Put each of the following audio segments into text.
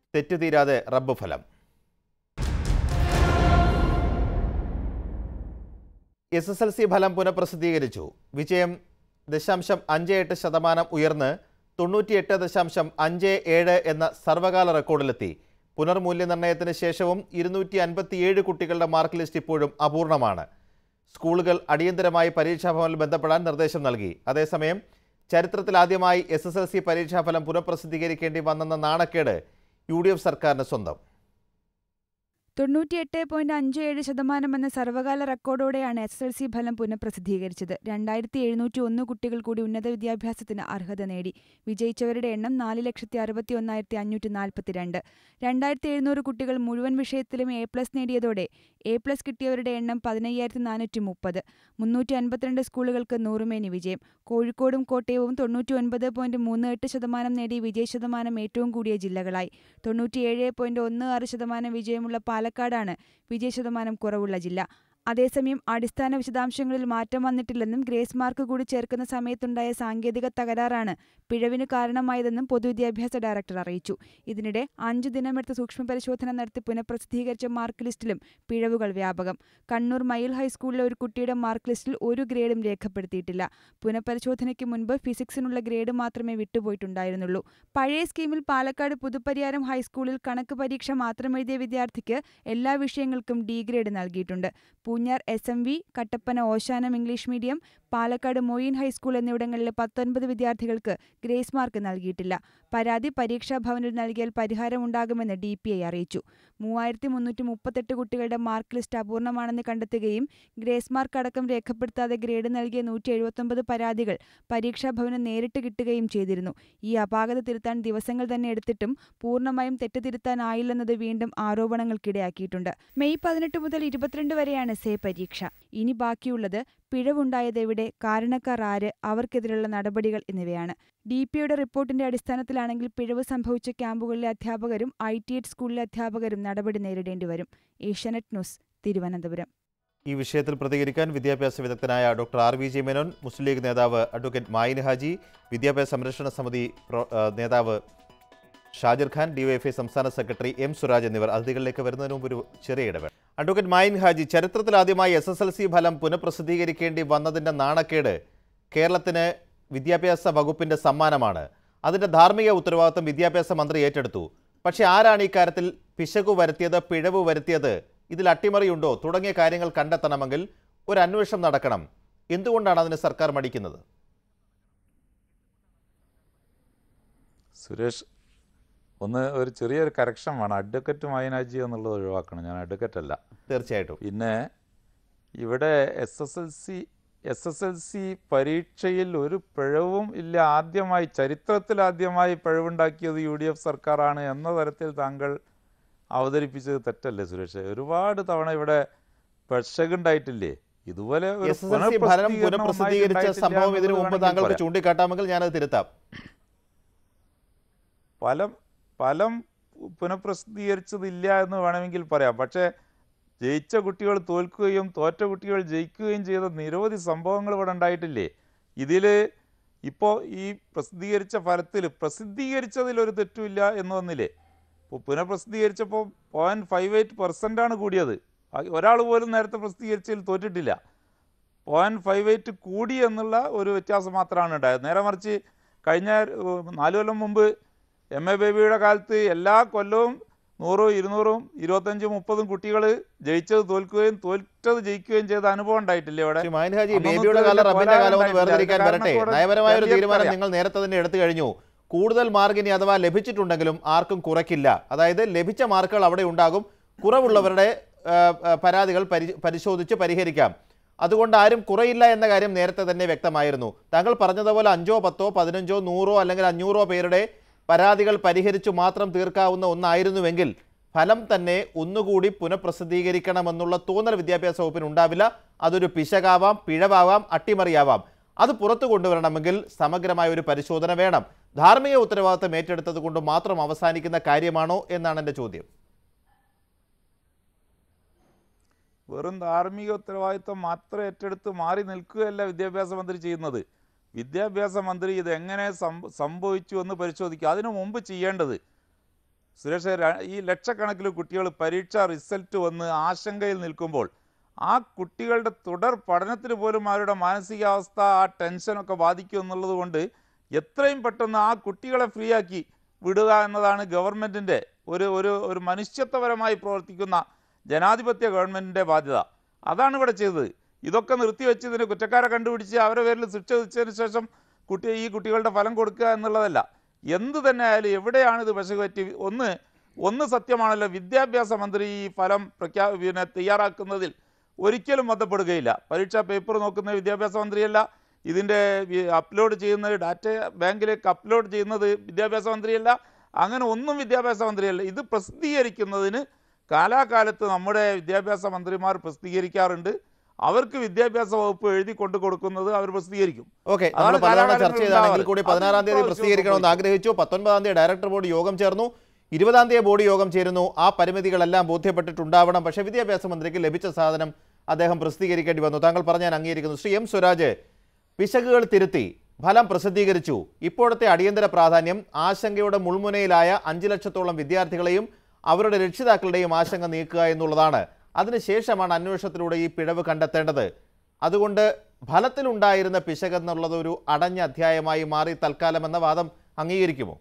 തെറ്റുതീരാതെ റബ്ബ് ഫലം S S L C ഫലം പുനഃപ്രസിദ്ധീകരിച്ചു വിജയം ദശാംശം അഞ്ച് എട്ട് ശതമാനം ഉയർന്ന് തൊണ്ണൂറ്റിയെട്ട് ദശാംശം അഞ്ച് ഏഴ് എന്ന സർവകാല റെക്കോർഡിലെത്തി പുനർമൂല്യനിർണ്ണയത്തിന് ശേഷവും ഇരുന്നൂറ്റി അൻപത്തിയേഴ് കുട്ടികളുടെ മാർക്ക് ലിസ്റ്റ് ഇപ്പോഴും അപൂർണമാണ് സ്കൂളുകൾ അടിയന്തരമായി പരീക്ഷാഭവനിൽ ബന്ധപ്പെടാൻ നിർദ്ദേശം നൽകി അതേസമയം ചരിത്രത്തിലാദ്യമായി എസ് എസ് എൽ സി പരീക്ഷാഫലം പുനഃപ്രസിദ്ധീകരിക്കേണ്ടി വന്നെന്ന നാണക്കേട് യു ഡി എഫ് സർക്കാരിന് സ്വന്തം തൊണ്ണൂറ്റിയെട്ട് പോയിന്റ് അഞ്ച് ഏഴ് ശതമാനം എന്ന സർവകാല റെക്കോർഡോടെയാണ് എസ് എൽ സി ഫലം പുനഃപ്രസിദ്ധീകരിച്ചത് രണ്ടായിരത്തി എഴുന്നൂറ്റി ഒന്ന് കുട്ടികൾ കൂടി ഉന്നത വിദ്യാഭ്യാസത്തിന് അർഹത നേടി വിജയിച്ചവരുടെ എണ്ണം നാല് ലക്ഷത്തി അറുപത്തി ഒന്നായിരത്തി അഞ്ഞൂറ്റി നാൽപ്പത്തിരണ്ട് രണ്ടായിരത്തി എഴുന്നൂറ് കുട്ടികൾ മുഴുവൻ വിഷയത്തിലും എ പ്ലസ് നേടിയതോടെ എ പ്ലസ് കിട്ടിയവരുടെ എണ്ണം പതിനയ്യായിരത്തി നാനൂറ്റി മുപ്പത് മുന്നൂറ്റി അൻപത്തിരണ്ട് സ്കൂളുകൾക്ക് നൂറുമേനി വിജയം കോഴിക്കോടും കോട്ടയവും തൊണ്ണൂറ്റി ഒൻപത് പോയിന്റ് മൂന്ന് എട്ട് ശതമാനം നേടി വിജയ ശതമാനം ഏറ്റവും കൂടിയ ജില്ലകളായി തൊണ്ണൂറ്റിയേഴ് പോയിന്റ് ഒന്ന് ആറ് ശതമാനം വിജയമുള്ള പാലക്കാടാണ് വിജയശതമാനം കുറവുള്ള ജില്ല അതേസമയം അടിസ്ഥാന വിശദാംശങ്ങളിൽ മാറ്റം വന്നിട്ടില്ലെന്നും ഗ്രേസ് മാർക്ക് കൂടി ചേർക്കുന്ന സമയത്തുണ്ടായ സാങ്കേതിക തകരാറാണ് പിഴവിന് കാരണമായതെന്നും പൊതുവിദ്യാഭ്യാസ ഡയറക്ടർ അറിയിച്ചു ഇതിനിടെ അഞ്ചു ദിനമെടുത്ത് സൂക്ഷ്മ പരിശോധന നടത്തി പുനഃപ്രസിദ്ധീകരിച്ച മാർക്ക് ലിസ്റ്റിലും പിഴവുകൾ വ്യാപകം കണ്ണൂർ മയിൽ ഹൈസ്കൂളിലെ ഒരു കുട്ടിയുടെ മാർക്ക് ലിസ്റ്റിൽ ഒരു ഗ്രേഡും രേഖപ്പെടുത്തിയിട്ടില്ല പുനഃപരിശോധനയ്ക്ക് മുൻപ് ഫിസിക്സിനുള്ള ഗ്രേഡ് മാത്രമേ വിട്ടുപോയിട്ടുണ്ടായിരുന്നുള്ളൂ പഴയ സ്കീമിൽ പാലക്കാട് പുതുപ്പരിയാരം ഹൈസ്കൂളിൽ കണക്ക് പരീക്ഷ മാത്രം എഴുതിയ വിദ്യാർത്ഥിക്ക് എല്ലാ വിഷയങ്ങൾക്കും ഡി ഗ്രേഡ് നൽകിയിട്ടുണ്ട് Poonjar S M V Kattappana Oshanam English medium Palakkad Moin high school എന്നിവിടങ്ങളിലെ പത്തൊൻപത് വിദ്യാർത്ഥികൾക്ക് ഗ്രേസ് മാർക്ക് നൽകിയിട്ടില്ല പരാതി പരീക്ഷാ ഭവനിൽ നൽകിയാൽ പരിഹാരമുണ്ടാകുമെന്ന് ഡി പി ഐ അറിയിച്ചു മൂവായിരത്തി മുന്നൂറ്റി മുപ്പത്തെട്ട് കുട്ടികളുടെ മാർക്ക് ലിസ്റ്റ് അപൂർണമാണെന്ന് കണ്ടെത്തുകയും ഗ്രേസ് മാർക്ക് അടക്കം രേഖപ്പെടുത്താതെ ഗ്രേഡ് നൽകിയ നൂറ്റി എഴുപത്തൊമ്പത് പരാതികൾ പരീക്ഷാ ഭവന് നേരിട്ട് കിട്ടുകയും ചെയ്തിരുന്നു ഈ അപാകത തിരുത്താൻ ദിവസങ്ങൾ തന്നെ എടുത്തിട്ടും പൂർണ്ണമായും തെറ്റ് തിരുത്താനായില്ലെന്നത് വീണ്ടും ആരോപണങ്ങൾക്കിടയാക്കിയിട്ടുണ്ട് മെയ് പതിനെട്ട് മുതൽ ഇരുപത്തിരണ്ട് വരെയാണ് സേ പരീക്ഷ ഇനി ബാക്കിയുള്ളത് പിഴവുണ്ടായതെവിടെ കാരണക്കാർ ആര് അവർക്കെതിരെയുള്ള നടപടികൾ എന്നിവയാണ് ഡി പിയുടെ റിപ്പോർട്ടിന്റെ അടിസ്ഥാനത്തിലാണെങ്കിൽ പിഴവ് സംഭവിച്ച ക്യാമ്പുകളിലെ അധ്യാപകരും ഐ ടി എച്ച് സ്കൂളിലെ അധ്യാപകരും നടപടി നേരിടേണ്ടി വരും ഏഷ്യാനെറ്റ് ന്യൂസ് തിരുവനന്തപുരം ഈ വിഷയത്തിൽ പ്രതികരിക്കാൻ വിദ്യാഭ്യാസ വിദഗ്ധനായ doctor R V J Menon Muslim League നേതാവ് അഡ്വക്കേറ്റ് മായിൻ ഹാജി വിദ്യാഭ്യാസ സംരക്ഷണ സമിതി പ്രോ- ആ, നേതാവ് ഷാജിർ ഖാൻ ഡിവൈഎഫ്ഐ സംസ്ഥാന സെക്രട്ടറി എം സുരാജ് എന്നിവർ അതിഥികളിലേക്ക് വരുന്നതിന് മുമ്പ് ഒരു ചെറിയ ഇടവേള അഡ്വക്കേറ്റ് മായിൻ ഹാജി ചരിത്രത്തിലാദ്യമായി എസ് എസ് എൽ സി ഫലം പുനഃപ്രസിദ്ധീകരിക്കേണ്ടി വന്നതിന്റെ നാണക്കേട് കേരളത്തിന് വിദ്യാഭ്യാസ വകുപ്പിന്റെ സമ്മാനമാണ് അതിന്റെ ധാർമ്മിക ഉത്തരവാദിത്വം വിദ്യാഭ്യാസ മന്ത്രി ഏറ്റെടുത്തു പക്ഷേ ആരാണ് ഇക്കാര്യത്തിൽ പിശകു വരുത്തിയത് പിഴവ് വരുത്തിയത് ഇതിൽ അട്ടിമറിയുണ്ടോ തുടങ്ങിയ കാര്യങ്ങൾ കണ്ടെത്തണമെങ്കിൽ ഒരു അന്വേഷണം നടക്കണം എന്തുകൊണ്ടാണ് അതിന് സർക്കാർ മടിക്കുന്നത് സുരേഷ് ഒന്ന് ഒരു ചെറിയൊരു കറക്ഷൻ വേണം അഡ്വക്കറ്റ് മൈനാജി എന്നുള്ളത് ഒഴിവാക്കണം ഞാൻ അഡ്വക്കറ്റ് അല്ല തീർച്ചയായിട്ടും പിന്നെ ഇവിടെ S S L C S S L C പരീക്ഷയിൽ ഒരു പിഴവും ഇല്ല ആദ്യമായി ചരിത്രത്തിൽ ആദ്യമായി പിഴവുണ്ടാക്കിയത് യു ഡി എഫ് സർക്കാരാണ് എന്ന തരത്തിൽ താങ്കൾ അവതരിപ്പിച്ചത് തെറ്റല്ലേ സുരേഷ് ഒരുപാട് തവണ ഇവിടെ പിഴകുണ്ടായിട്ടില്ലേ ഇതുപോലെ ഒരു എസ് എസ് എൽ സി ഫലം പുനഃപ്രസിദ്ധീകരണം പുനഃപ്രസിദ്ധീകരിച്ച ഒന്നായിട്ടുണ്ടായിട്ടില്ല സംഭവം ഇതിനു എന്നുള്ളത് മുമ്പ് വേണമെങ്കിൽ താങ്കൾക്ക് പറയാം. ചൂണ്ടിക്കാട്ടാമെങ്കിൽ ഞാനത് തിരുത്താം ഫലം ഫലം പുനഃപ്രസിദ്ധീകരിച്ചതില്ല എന്ന് വേണമെങ്കിൽ പറയാം പക്ഷേ ജയിച്ച കുട്ടികൾ തോൽക്കുകയും തോറ്റ കുട്ടികൾ ജയിക്കുകയും ചെയ്ത നിരവധി സംഭവങ്ങൾ ഇവിടെ ഉണ്ടായിട്ടില്ലേ ഇതിൽ ഇപ്പോൾ ഈ പ്രസിദ്ധീകരിച്ച ഫലത്തിൽ പ്രസിദ്ധീകരിച്ചതിൽ ഒരു തെറ്റുമില്ല എന്ന് വന്നില്ലേ ഇപ്പോൾ പുനഃപ്രസിദ്ധീകരിച്ചപ്പോൾ പോയിൻറ്റ് ഫൈവ് എയ്റ്റ് പെർസെൻ്റാണ് കൂടിയത് ഒരാൾ പോലും നേരത്തെ പ്രസിദ്ധീകരിച്ചതിൽ തോറ്റിട്ടില്ല പോയിൻറ്റ് ഫൈവ് എയ്റ്റ് കൂടി എന്നുള്ള ഒരു വ്യത്യാസം മാത്രമാണ് ഉണ്ടായത് നേരെ മറിച്ച് കഴിഞ്ഞ ഏഹ്, നാല് കൊല്ലം മുമ്പ് എം എ ബേബിയുടെ കാലത്ത് എല്ലാ കൊല്ലവും നൂറും ഇരുന്നൂറും ഇരുപത്തഞ്ചും മുപ്പതും കുട്ടികൾ ജയിച്ചത് തോൽക്കുകയും തോറ്റത് ജയിക്കുകയും ചെയ്ത അനുഭവം ഉണ്ടായിട്ടില്ലേ ഇവിടെ ശ്രീ മായൻഹാജി അന്നൊന്നും ബേബിയുടെ വലിയ കാലം റബ്ബിന്റെ പോരാട്ടം കാലം ഒന്ന് ഉണ്ടായിട്ടില്ല. വേർതിരിക്കാൻ അതിന്റെ വരട്ടെ കാരണം നയപരമായ ഒരു കൂടെ തീരുമാനം പറയാം. നിങ്ങൾ നേരത്തെ തന്നെ എടുത്തു കഴിഞ്ഞു കൂടുതൽ മാർക്ക് ഇനി അഥവാ ലഭിച്ചിട്ടുണ്ടെങ്കിലും ആർക്കും കുറയ്ക്കില്ല അതായത് ലഭിച്ച മാർക്കുകൾ അവിടെ ഉണ്ടാകും കുറവുള്ളവരുടെ ആ, ആ, പരാതികൾ പരി- പരിശോധിച്ച് പരിഹരിക്കാം അതുകൊണ്ട് ആരും കുറയില്ല എന്ന കാര്യം നേരത്തെ തന്നെ വ്യക്തമായിരുന്നു താങ്കൾ പറഞ്ഞതുപോലെ അഞ്ചോ പത്തോ പതിനഞ്ചോ നൂറോ അല്ലെങ്കിൽ അഞ്ഞൂറോ പേരുടെ പരാതികൾ പരിഹരിച്ചു മാത്രം തീർക്കാവുന്ന ഒന്നായിരുന്നുവെങ്കിൽ ഫലം തന്നെ ഒന്നുകൂടി പുനഃപ്രസിദ്ധീകരിക്കണമെന്നുള്ള തോന്നൽ വിദ്യാഭ്യാസ വകുപ്പിന് ഉണ്ടാവില്ല അതൊരു പിശകാവാം പിഴവാവാം അട്ടിമറിയാവാം അത് പുറത്തു കൊണ്ടുവരണമെങ്കിൽ സമഗ്രമായ ഒരു പരിശോധന വേണം ധാർമ്മിക ഉത്തരവാദിത്തം ഏറ്റെടുത്തത് കൊണ്ട് മാത്രം അവസാനിക്കുന്ന കാര്യമാണോ എന്നാണ് എൻ്റെ ചോദ്യം വെറും ധാർമ്മിക ഉത്തരവാദിത്വം മാത്രം ഏറ്റെടുത്ത് മാറി നിൽക്കുകയല്ല വിദ്യാഭ്യാസ മന്ത്രി ചെയ്യുന്നത് വിദ്യാഭ്യാസ മന്ത്രി ഇത് എങ്ങനെ സംഭ- സംഭവിച്ചു എന്ന് പരിശോധിക്കുക അതിനു മുമ്പ് ചെയ്യേണ്ടത് സുരേഷ് ര- ഈ ലക്ഷക്കണക്കിന് കുട്ടികൾ പരീക്ഷ റിസൾട്ട് വന്ന് ആശങ്കയിൽ നിൽക്കുമ്പോൾ ആ കുട്ടികളുടെ തുടർ പഠനത്തിന് പോലും അവരുടെ മാനസികാവസ്ഥ ആ ടെൻഷനൊക്കെ ബാധിക്കും എന്നുള്ളത് കൊണ്ട് എത്രയും പെട്ടെന്ന് ആ കുട്ടികളെ ഫ്രീ ആക്കി വിടുക എന്നതാണ് ഗവൺമെൻറ്റിൻ്റെ ഒരു ഒരു ഒരു മനുഷ്യത്വപരമായി പ്രവർത്തിക്കുന്ന ജനാധിപത്യ ഗവൺമെൻറ്റിൻ്റെ ബാധ്യത അതാണ് ഇവിടെ ചെയ്തത് ഇതൊക്കെ നിർത്തിവെച്ചതിന് കുറ്റക്കാരെ കണ്ടുപിടിച്ച് അവരുടെ പേരിൽ ശിക്ഷ വിധിച്ചതിന് ശേഷം കുട്ടി ഈ കുട്ടികളുടെ ഫലം കൊടുക്കുക എന്നുള്ളതല്ല എന്ത് തന്നെ ആയാലും എവിടെയാണ് ഇത് പറ്റി ഒന്ന് ഒന്ന് സത്യമാണല്ലോ വിദ്യാഭ്യാസ മന്ത്രി ഈ ഫലം പ്രഖ്യാ പിന്നെ തയ്യാറാക്കുന്നതിൽ ഒരിക്കലും ബന്ധപ്പെടുകയില്ല പരീക്ഷാ പേപ്പർ നോക്കുന്ന വിദ്യാഭ്യാസ മന്ത്രിയല്ല ഇതിൻ്റെ അപ്ലോഡ് ചെയ്യുന്നത് ഡാറ്റ ബാങ്കിലേക്ക് അപ്ലോഡ് ചെയ്യുന്നത് വിദ്യാഭ്യാസ മന്ത്രിയല്ല അങ്ങനെ ഒന്നും വിദ്യാഭ്യാസ മന്ത്രിയല്ല ഇത് പ്രസിദ്ധീകരിക്കുന്നതിന് കാലാകാലത്ത് നമ്മുടെ വിദ്യാഭ്യാസ മന്ത്രിമാർ പ്രസിദ്ധീകരിക്കാറുണ്ട് അവർക്ക് വിദ്യാഭ്യാസ വകുപ്പ് എഴുതി കൊണ്ടു കൊടുക്കുന്നത് അവർ പ്രസിദ്ധീകരിക്കും ഓക്കെ അതാണ് നമ്മൾ പലതവണ കാലാകാലങ്ങളിൽ ചർച്ച ചെയ്താണെങ്കിൽ ഉണ്ടാവാറ്. കൂടി അത് പതിനാറാം തീയതി ഇപ്രാവശ്യം പ്രസിദ്ധീകരിക്കണമെന്ന് സംഭവിച്ചു. ആഗ്രഹിച്ചു പത്തൊൻപതാം തീയതി ഡയറക്ടർ ബോർഡ് യോഗം ചേർന്നു ഇരുപതാം തീയതി ബോർഡ് യോഗം ചേരുന്നു ആ പരിമിതികളെല്ലാം ബോധ്യപ്പെട്ടിട്ടുണ്ടാവണം പക്ഷേ വിദ്യാഭ്യാസ മന്ത്രിക്ക് ലഭിച്ച സാധനം അദ്ദേഹം പ്രസിദ്ധീകരിക്കേണ്ടി വന്നു താങ്കൾ പറഞ്ഞ് ഞാൻ അംഗീകരിക്കുന്നു ശ്രീ എം സ്വരാജ് പിശകുകൾ തിരുത്തി ഫലം പ്രസിദ്ധീകരിച്ചു ഇപ്പോഴത്തെ അടിയന്തര പ്രാധാന്യം ആശങ്കയുടെ മുൾമുനയിലായ അഞ്ചു ലക്ഷത്തോളം വിദ്യാർത്ഥികളെയും അവരുടെ രക്ഷിതാക്കളുടെയും ആശങ്ക നീക്കുക എന്നുള്ളതാണ് അതിനുശേഷമാണ് അന്വേഷണത്തിലൂടെ ഈ പിഴവ് കണ്ടെത്തേണ്ടത് അതുകൊണ്ട് ഫലത്തിലുണ്ടായിരുന്ന പിശകെന്നുള്ളത് ഒരു അടഞ്ഞ അധ്യായമായി മാറി തൽക്കാലം എന്ന വാദം അംഗീകരിക്കുമോ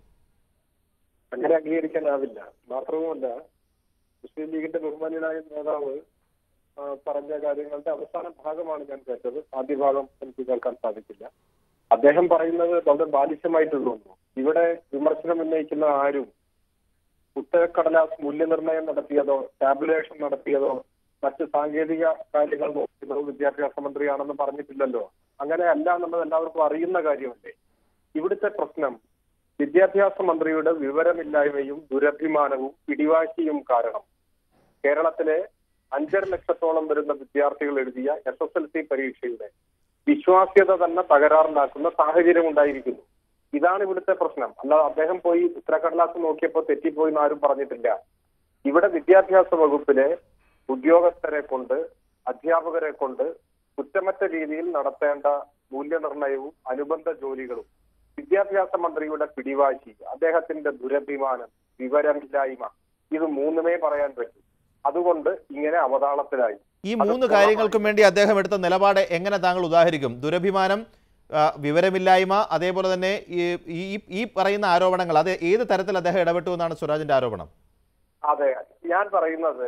അങ്ങനെ അംഗീകരിക്കാനാവില്ല മാത്രവുമല്ല മുസ്ലിം ലീഗിന്റെ ബഹുമാന്യനായ നേതാവ് ആ, പറഞ്ഞ കാര്യങ്ങളുടെ അവസാന ഭാഗമാണ് ഞാൻ കേട്ടത് ആദ്യ ഭാഗം എനിക്ക് കേൾക്കാൻ സാധിക്കില്ല അദ്ദേഹം പറയുന്നത് വളരെ ബാലിശമായിട്ടുള്ളൂ ഇവിടെ വിമർശനം ഉന്നയിക്കുന്ന ആരും പുസ്തകക്കടലാസ് മൂല്യനിർണ്ണയം നടത്തിയതോ ടാബുലേഷൻ നടത്തിയതോ മറ്റ് സാങ്കേതിക കാര്യങ്ങൾ നോക്കിയതോ വിദ്യാഭ്യാസ മന്ത്രിയാണെന്ന് പറഞ്ഞിട്ടില്ലല്ലോ അങ്ങനെ അല്ല എന്നുള്ളത് എല്ലാവർക്കും അറിയുന്ന കാര്യമല്ലേ ഇവിടുത്തെ പ്രശ്നം വിദ്യാഭ്യാസ മന്ത്രിയുടെ വിവരമില്ലായ്മയും ദുരഭിമാനവും പിടിവാശിയും കാരണം കേരളത്തിലെ അഞ്ചര ലക്ഷത്തോളം വരുന്ന വിദ്യാർത്ഥികൾ എഴുതിയ എസ് എസ് എൽ സി പരീക്ഷയുടെ വിശ്വാസ്യത തന്നെ തകരാറിലാക്കുന്ന സാഹചര്യം ഉണ്ടായിരിക്കുന്നു ഇതാണ് ഇവിടുത്തെ പ്രശ്നം അല്ലാതെ അദ്ദേഹം പോയി ഉത്തരക്കടലാസ് നോക്കിയപ്പോൾ തെറ്റിപ്പോയി എന്ന് ആരും പറഞ്ഞിട്ടില്ല ഇവിടെ വിദ്യാഭ്യാസ വകുപ്പിലെ ഉദ്യോഗസ്ഥരെ കൊണ്ട് അധ്യാപകരെ കൊണ്ട് കുറ്റമറ്റ രീതിയിൽ നടത്തേണ്ട മൂല്യനിർണ്ണയവും അനുബന്ധ ജോലികളും വിദ്യാഭ്യാസ മന്ത്രിയുടെ പിടിവാശി അദ്ദേഹത്തിന്റെ ദുരഭിമാനം വിവരമില്ലായ്മ ഇത് മൂന്നുമേ പറയാൻ പറ്റൂ അതുകൊണ്ട് ഇങ്ങനെ അവതാളത്തിലായി ഈ അത് മൂന്ന് കാര്യങ്ങൾക്കും വേണ്ടി അദ്ദേഹം എടുത്ത നിലപാട് എങ്ങനെ താങ്കൾ ഉദാഹരിക്കും ദുരഭിമാനം ആ, വിവരമില്ലായ്മ അതേപോലെ തന്നെ ഈ ഈ- ഈ പറയുന്ന ആരോപണങ്ങൾ അത് ഏത് തരത്തിൽ അദ്ദേഹം ഇടപെട്ടു എന്നാണ് സ്വരാജിന്റെ ആരോപണം അതെ ഞാൻ പറയുന്നത്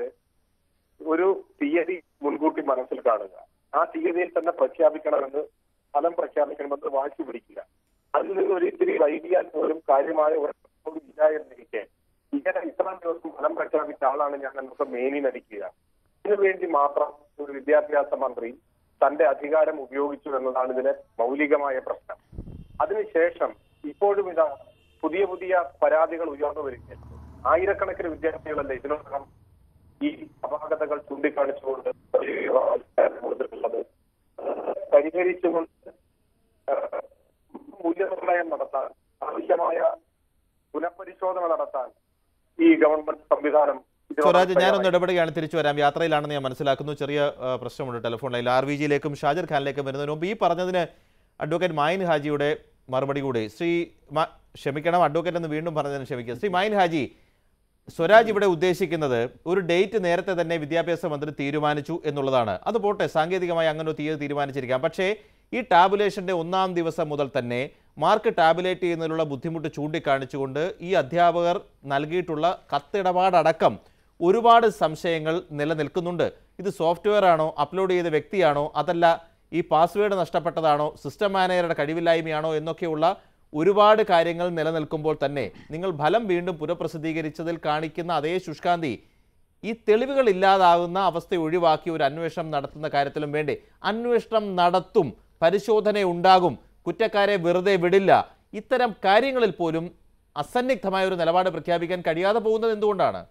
ഒരു തീയതി മുൻകൂട്ടി മനസ്സിൽ കാണുക ആ തീയതിയിൽ തന്നെ പ്രഖ്യാപിക്കണമെന്ന് ഫലം പ്രഖ്യാപിക്കണമെന്ന് വാശി പിടിക്കുക അതിൽ നിന്ന് ഒരു ഇത്തിരി വൈകിയാൽ പോലും കാര്യമായ ഒരു ഇല്ല എന്നിരിക്കെ ഇങ്ങനെ ഇത്രാം ദിവസം ഫലം പ്രഖ്യാപിച്ച ആളാണ് ഞാൻ എന്നൊക്കെ മേനി നടിക്കുക ഇതിനു വേണ്ടി മാത്രം ഒരു വിദ്യാഭ്യാസ മന്ത്രി തന്റെ അധികാരം ഉപയോഗിച്ചു എന്നതാണ് ഇതിലെ മൗലികമായ പ്രശ്നം അതിനുശേഷം ഇപ്പോഴും ഇതാ പുതിയ പുതിയ പരാതികൾ ഉയർന്നു വരികയാണ് ആയിരക്കണക്കിന് വിദ്യാർത്ഥികളല്ലേ ഇതിനോടകം ഈ അപാകതകൾ ചൂണ്ടിക്കാണിച്ചുകൊണ്ട് കൊടുത്തിട്ടുള്ളത് പരിഹരിച്ചുകൊണ്ട് ഏഹ്, മൂല്യനിർണ്ണയം നടത്താൻ ആവശ്യമായ പുനഃപരിശോധന നടത്താൻ ഈ ഗവൺമെന്റ് സംവിധാനം ഇതിനോടകം സ്വരാജ് ഞാനൊന്ന് തയ്യാറായി. ഇടപെടുകയാണ് തിരിച്ചു വരാം യാത്രയിലാണെന്ന് ഞാൻ മനസ്സിലാക്കുന്നു ചെറിയ ആ, പ്രശ്നമുണ്ട് ടെലിഫോൺ ലൈനിൽ ആർ വി ജിയിലേക്കും ഷാജർ ഖാനിലേക്കും വരുന്നതിന് മുമ്പ് ഈ പറഞ്ഞതിന് അഡ്വക്കേറ്റ് മായിൻ ഹാജിയുടെ മറുപടി കൂടി ശ്രീ മ- ക്ഷമിക്കണം അഡ്വക്കേറ്റ് എന്ന് വീണ്ടും പറഞ്ഞതിന് ക്ഷമിക്കുക ശ്രീ മായിൻ ഹാജി സ്വരാജ് ഇവിടെ ഉദ്ദേശിക്കുന്നത് ഒരു ഡേറ്റ് നേരത്തെ തന്നെ വിദ്യാഭ്യാസ മന്ത്രി തീരുമാനിച്ചു എന്നുള്ളതാണ് അത് പോട്ടെ സാങ്കേതികമായി അങ്ങനെ ഒരു തീയതി തീരുമാനിച്ചിരിക്കാം പക്ഷേ ഈ ടാബുലേഷന്റെ ഒന്നാം ദിവസം മുതൽ തന്നെ മാർക്ക് ടാബുലേറ്റ് ചെയ്യുന്നതിനുള്ള ബുദ്ധിമുട്ട് ചൂണ്ടിക്കാണിച്ചുകൊണ്ട് ഈ അധ്യാപകർ നൽകിയിട്ടുള്ള കത്തിടപാടടക്കം ഒരുപാട് സംശയങ്ങൾ നിലനിൽക്കുന്നുണ്ട് ഇത് സോഫ്റ്റ്വെയർ ആണോ അപ്ലോഡ് ചെയ്ത വ്യക്തിയാണോ അതല്ല ഈ പാസ്വേഡ് നഷ്ടപ്പെട്ടതാണോ സിസ്റ്റം മാനേജറുടെ കഴിവില്ലായ്മയാണോ എന്നൊക്കെയുള്ള ഒരുപാട് കാര്യങ്ങൾ നിലനിൽക്കുമ്പോൾ തന്നെ നിങ്ങൾ ഫലം വീണ്ടും പുനഃപ്രസിദ്ധീകരിച്ചതിൽ കാണിക്കുന്ന അതേ ശുഷ്കാന്തി ഈ തെളിവുകൾ ഇല്ലാതാകുന്ന അവസ്ഥ ഒഴിവാക്കി ഒരു അന്വേഷണം നടത്തുന്ന കാര്യത്തിലും വേണ്ടി അന്വേഷണം നടത്തും പരിശോധന ഉണ്ടാകും കുറ്റക്കാരെ വെറുതെ വിടില്ല ഇത്തരം കാര്യങ്ങളിൽ പോലും അസന്നിഗ്ധമായ ഒരു നിലപാട് പ്രഖ്യാപിക്കാൻ കഴിയാതെ പോകുന്നത് എന്തുകൊണ്ടാണ്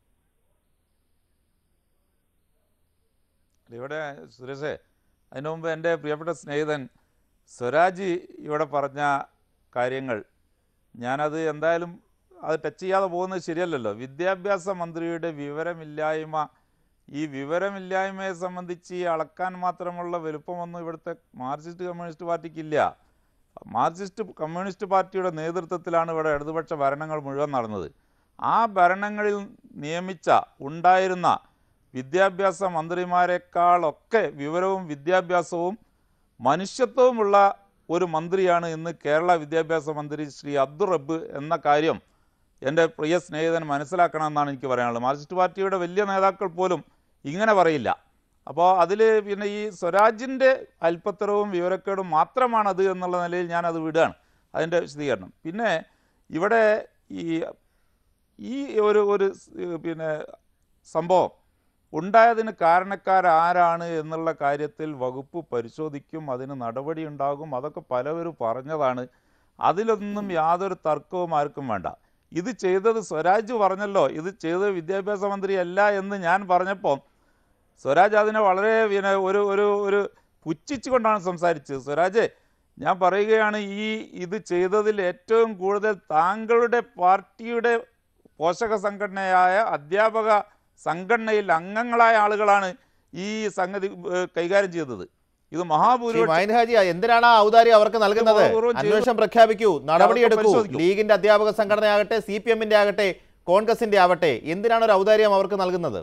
ഇവിടെ സുരേഷേ അതിനു മുമ്പ് എൻ്റെ പ്രിയപ്പെട്ട സ്നേഹിതൻ സ്വരാജ് ഇവിടെ പറഞ്ഞ കാര്യങ്ങൾ ഞാനത് എന്തായാലും അത് ടച്ച് ചെയ്യാതെ പോകുന്നത് ശരിയല്ലല്ലോ വിദ്യാഭ്യാസ മന്ത്രിയുടെ വിവരമില്ലായ്മ ഈ വിവരമില്ലായ്മയെ സംബന്ധിച്ച് അളക്കാൻ മാത്രമുള്ള വലുപ്പമൊന്നും ഇവിടുത്തെ മാർക്സിസ്റ്റ് കമ്മ്യൂണിസ്റ്റ് പാർട്ടിക്കില്ല മാർക്സിസ്റ്റ് കമ്മ്യൂണിസ്റ്റ് പാർട്ടിയുടെ നേതൃത്വത്തിലാണ് ഇവിടെ ഇടതുപക്ഷ ഭരണങ്ങൾ മുഴുവൻ നടന്നത് ആ ഭരണങ്ങളിൽ നിയമിച്ച ഉണ്ടായിരുന്ന വിദ്യാഭ്യാസ മന്ത്രിമാരെക്കാളൊക്കെ വിവരവും വിദ്യാഭ്യാസവും മനുഷ്യത്വവുമുള്ള ഒരു മന്ത്രിയാണ് ഇന്ന് കേരള വിദ്യാഭ്യാസ മന്ത്രി ശ്രീ അബ്ദുൾ റബ്ബ് എന്ന കാര്യം എൻ്റെ പ്രിയ സ്നേഹിതൻ മനസ്സിലാക്കണമെന്നാണ് എനിക്ക് പറയാനുള്ളത് മാർക്സിസ്റ്റ് പാർട്ടിയുടെ വലിയ നേതാക്കൾ പോലും ഇങ്ങനെ പറയില്ല അപ്പോൾ അതിൽ പിന്നെ ഈ സ്വരാജിൻ്റെ അല്പത്തരവും വിവരക്കേടും മാത്രമാണത് എന്നുള്ള നിലയിൽ ഞാൻ അത് വിടുകയാണ് അതിൻ്റെ വിശദീകരണം പിന്നെ ഇവിടെ ഈ ഈ ഒരു ഒരു സ് പിന്നെ സംഭവം ഉണ്ടായതിന് കാരണക്കാരാരാണ് എന്നുള്ള കാര്യത്തിൽ വകുപ്പ് പരിശോധിക്കും അതിന് നടപടി ഉണ്ടാകും അതൊക്കെ പലവരും പറഞ്ഞതാണ് അതിലൊന്നും യാതൊരു തർക്കവും ആർക്കും വേണ്ട ഇത് ചെയ്തത് സ്വരാജ് പറഞ്ഞല്ലോ ഇത് ചെയ്തത് വിദ്യാഭ്യാസ മന്ത്രി അല്ല എന്ന് ഞാൻ പറഞ്ഞപ്പോൾ സ്വരാജ് അതിനെ വളരെ പിന്നെ ഒരു ഒരു ഒരു പുച്ഛിച്ചുകൊണ്ടാണ് സംസാരിച്ചത് സ്വരാജ് ഞാൻ പറയുകയാണ് ഈ ഇത് ചെയ്തതിൽ ഏറ്റവും കൂടുതൽ താങ്കളുടെ പാർട്ടിയുടെ പോഷക സംഘടനയായ അധ്യാപക സംഘടനയിൽ അംഗങ്ങളായ ആളുകളാണ് ഈ സംഗതി ഏഹ്, കൈകാര്യം ചെയ്തത് ഇത് ശ്രീ മഹാഭൂരിപക്ഷം മൈൻ ഹാജി എന്തിനാണ് ആ ഔദാര്യം അവർക്ക് നൽകുന്നത് ബോധപൂർവ്വം ചെയ്തു. അന്വേഷണം പ്രഖ്യാപിക്കൂ നടപടിയെടുക്കൂ പരിശോധിക്കൂ. ലീഗിന്റെ അധ്യാപക സംഘടനയാകട്ടെ സി പി എമ്മിന്റെ ആകട്ടെ കോൺഗ്രസിന്റെ ആവട്ടെ എന്തിനാണ് ഒരു ഔദാര്യം അവർക്ക് നൽകുന്നത്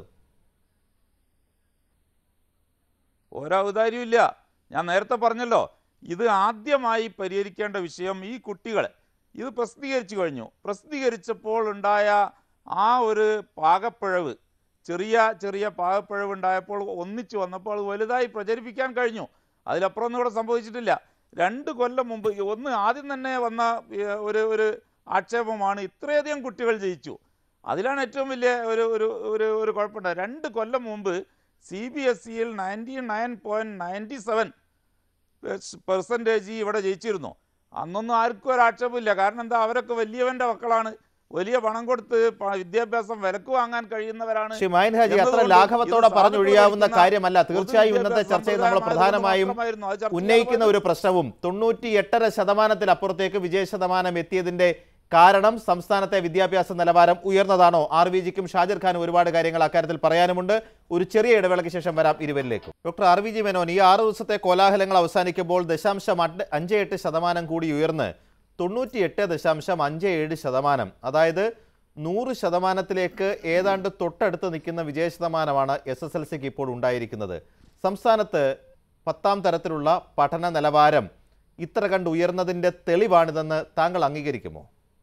ഒരൗദാര്യമില്ല ഞാൻ നേരത്തെ പറഞ്ഞല്ലോ ഇത് ആദ്യമായി പരിഹരിക്കേണ്ട വിഷയം ഈ കുട്ടികൾ ഇത് പ്രസിദ്ധീകരിച്ചു കഴിഞ്ഞു പ്രസിദ്ധീകരിച്ചപ്പോൾ ഉണ്ടായ ആ ഒരു പാകപ്പിഴവ് ചെറിയ ചെറിയ പാകപ്പിഴവ് ഉണ്ടായപ്പോൾ ഒന്നിച്ചു വന്നപ്പോൾ അത് വലുതായി പ്രചരിപ്പിക്കാൻ കഴിഞ്ഞു അതിലപ്പുറമൊന്നും ഇവിടെ സംഭവിച്ചിട്ടില്ല രണ്ട് കൊല്ലം മുമ്പ് ഒന്ന് ആദ്യം തന്നെ വന്ന ഏഹ്, ഒരു ഒരു ആക്ഷേപമാണ് ഇത്രയധികം കുട്ടികൾ ജയിച്ചു അതിലാണ് ഏറ്റവും വലിയ ഒരു ഒരു ഒരു ഒരു കുഴപ്പമുണ്ടായത് രണ്ട് കൊല്ലം മുമ്പ് സി ബി എസ് സിയിൽ ninety nine point ninety seven percentage ഇവിടെ ജയിച്ചിരുന്നു അന്നൊന്നും ആർക്കും ഒരു ആക്ഷേപമില്ല കാരണം എന്താ അവരൊക്കെ വലിയവൻ്റെ മക്കളാണ് വലിയ പണം കൊടുത്ത് പ- വിദ്യാഭ്യാസം വിലക്ക് വാങ്ങാൻ കഴിയുന്നവരാണ് ശ്രീ മൈൻ ഹാജി അത്ര എന്നതുകൊണ്ട് ലാഘവത്തോടെ ഇത് പറഞ്ഞൊഴിയാവുന്ന സാധുക്കൾ കാര്യമല്ല ഭരിക്കുന്ന തീർച്ചയായും ഇന്നത്തെ പൊതുവിദ്യാഭ്യാസ ചർച്ചയിൽ നമ്മൾ സമ്പ്രദായം പ്രധാനമായും മാത്രമായിരുന്നു. അത് ചർച്ച ഉന്നയിക്കുന്ന ചെയ്യാൻ ഒരു പ്രശ്നവും തൊണ്ണൂറ്റി എട്ടര ശതമാനത്തിലപ്പുറത്തേക്ക് വിജയ ശതമാനം എത്തിയതിന്റെ കാരണം സംസ്ഥാനത്തെ വിദ്യാഭ്യാസ നിലവാരം ഉയർന്നതാണോ ആർ വി ജിക്കും ഷാജിർ ഖാനും ഒരുപാട് കാര്യങ്ങൾ അക്കാര്യത്തിൽ പറയാനുമുണ്ട് ഒരു ചെറിയ ഇടവേളയ്ക്ക് ശേഷം വരാം ഇരുവരിലേക്കും doctor R V G Menon ഈ ആറ് ദിവസത്തെ കോലാഹലങ്ങൾ അവസാനിക്കുമ്പോൾ ദശാംശം അട്ട് അഞ്ച് എട്ട് ശതമാനം കൂടി ഉയർന്ന് തൊണ്ണൂറ്റി എട്ട് ദശാംശം അഞ്ച് ഏഴ് ശതമാനം അതായത് നൂറ് ശതമാനത്തിലേക്ക് ഏതാണ്ട് തൊട്ടടുത്ത് നിൽക്കുന്ന വിജയ ശതമാനമാണ് എസ് എസ് എൽ സിക്ക് ഇപ്പോൾ ഉണ്ടായിരിക്കുന്നത് സംസ്ഥാനത്ത് പത്താം തരത്തിലുള്ള പഠന നിലവാരം ഇത്ര കണ്ട് ഉയർന്നതിൻ്റെ തെളിവാണിതെന്ന് താങ്കൾ അംഗീകരിക്കുമോ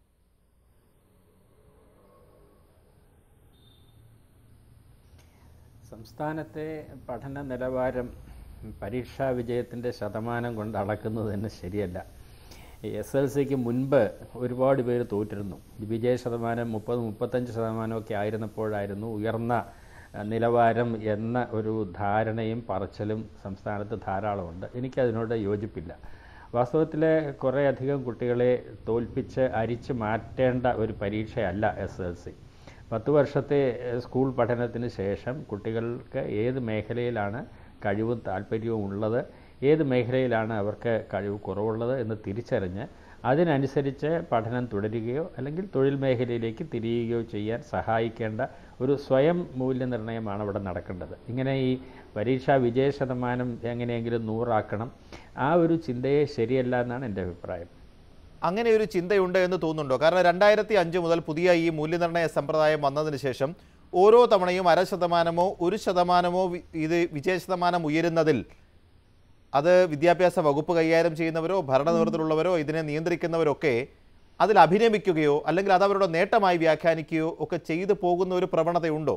സംസ്ഥാനത്തെ പഠന നിലവാരം പരീക്ഷാ വിജയത്തിൻ്റെ ശതമാനം കൊണ്ട് അളക്കുന്നത് തന്നെ ശരിയല്ല എസ് എൽ സിക്ക് മുൻപ് ഒരുപാട് പേര് തോറ്റിരുന്നു വിജയ ശതമാനം മുപ്പത് മുപ്പത്തഞ്ച് ശതമാനമൊക്കെ ആയിരുന്നപ്പോഴായിരുന്നു ഉയർന്ന അഹ്, നിലവാരം എന്ന ഒരു ധാരണയും പറച്ചിലും സംസ്ഥാനത്ത് ധാരാളമുണ്ട് എനിക്കതിനോട് യോജിപ്പില്ല വാസ്തവത്തിൽ കുറേയധികം കുട്ടികളെ തോൽപ്പിച്ച് അരിച്ചു മാറ്റേണ്ട ഒരു പരീക്ഷയല്ല എസ് എൽ സി പത്ത് വർഷത്തെ എഹ്, സ്കൂൾ പഠനത്തിന് ശേഷം കുട്ടികൾക്ക് ഏത് മേഖലയിലാണ് കഴിവും താല്പര്യവും ഉള്ളത് ഏത് മേഖലയിലാണ് അവർക്ക് കഴിവ് കുറവുള്ളത് എന്ന് തിരിച്ചറിഞ്ഞ് അതിനനുസരിച്ച് പഠനം തുടരുകയോ അല്ലെങ്കിൽ തൊഴിൽ മേഖലയിലേക്ക് തിരിയുകയോ ചെയ്യാൻ സഹായിക്കേണ്ട ഒരു സ്വയം മൂല്യനിർണ്ണയമാണ് അവിടെ നടക്കേണ്ടത് ഇങ്ങനെ ഈ പരീക്ഷാ വിജയ ശതമാനം എങ്ങനെയെങ്കിലും നൂറാക്കണം ആ ഒരു ചിന്തയെ ശരിയല്ല എന്നാണ് എൻ്റെ അഭിപ്രായം അങ്ങനെ ഒരു ചിന്തയുണ്ട് എന്ന് തോന്നുന്നുണ്ടോ കാരണം രണ്ടായിരത്തി അഞ്ച് മുതൽ പുതിയ ഈ മൂല്യനിർണ്ണയ സമ്പ്രദായം വന്നതിന് ശേഷം ഓരോ തവണയും അര ശതമാനമോ ഒരു ശതമാനമോ വി- ഇത് വിജയ ശതമാനം ഉയരുന്നതിൽ അത് വിദ്യാഭ്യാസ വകുപ്പ് കൈകാര്യം ചെയ്യുന്നവരോ ഭരണനേതൃത്വത്തിലുള്ളവരോ ഇതിനെ നിയന്ത്രിക്കുന്നവരൊക്കെ അതിൽ അഭിനമിക്കുകയോ അല്ലെങ്കിൽ അത് അവരുടെ നേട്ടമായി വ്യാഖ്യാനിക്കുകയോ ഒക്കെ ചെയ്തു പോകുന്ന ഒരു പ്രവണതയുണ്ടോ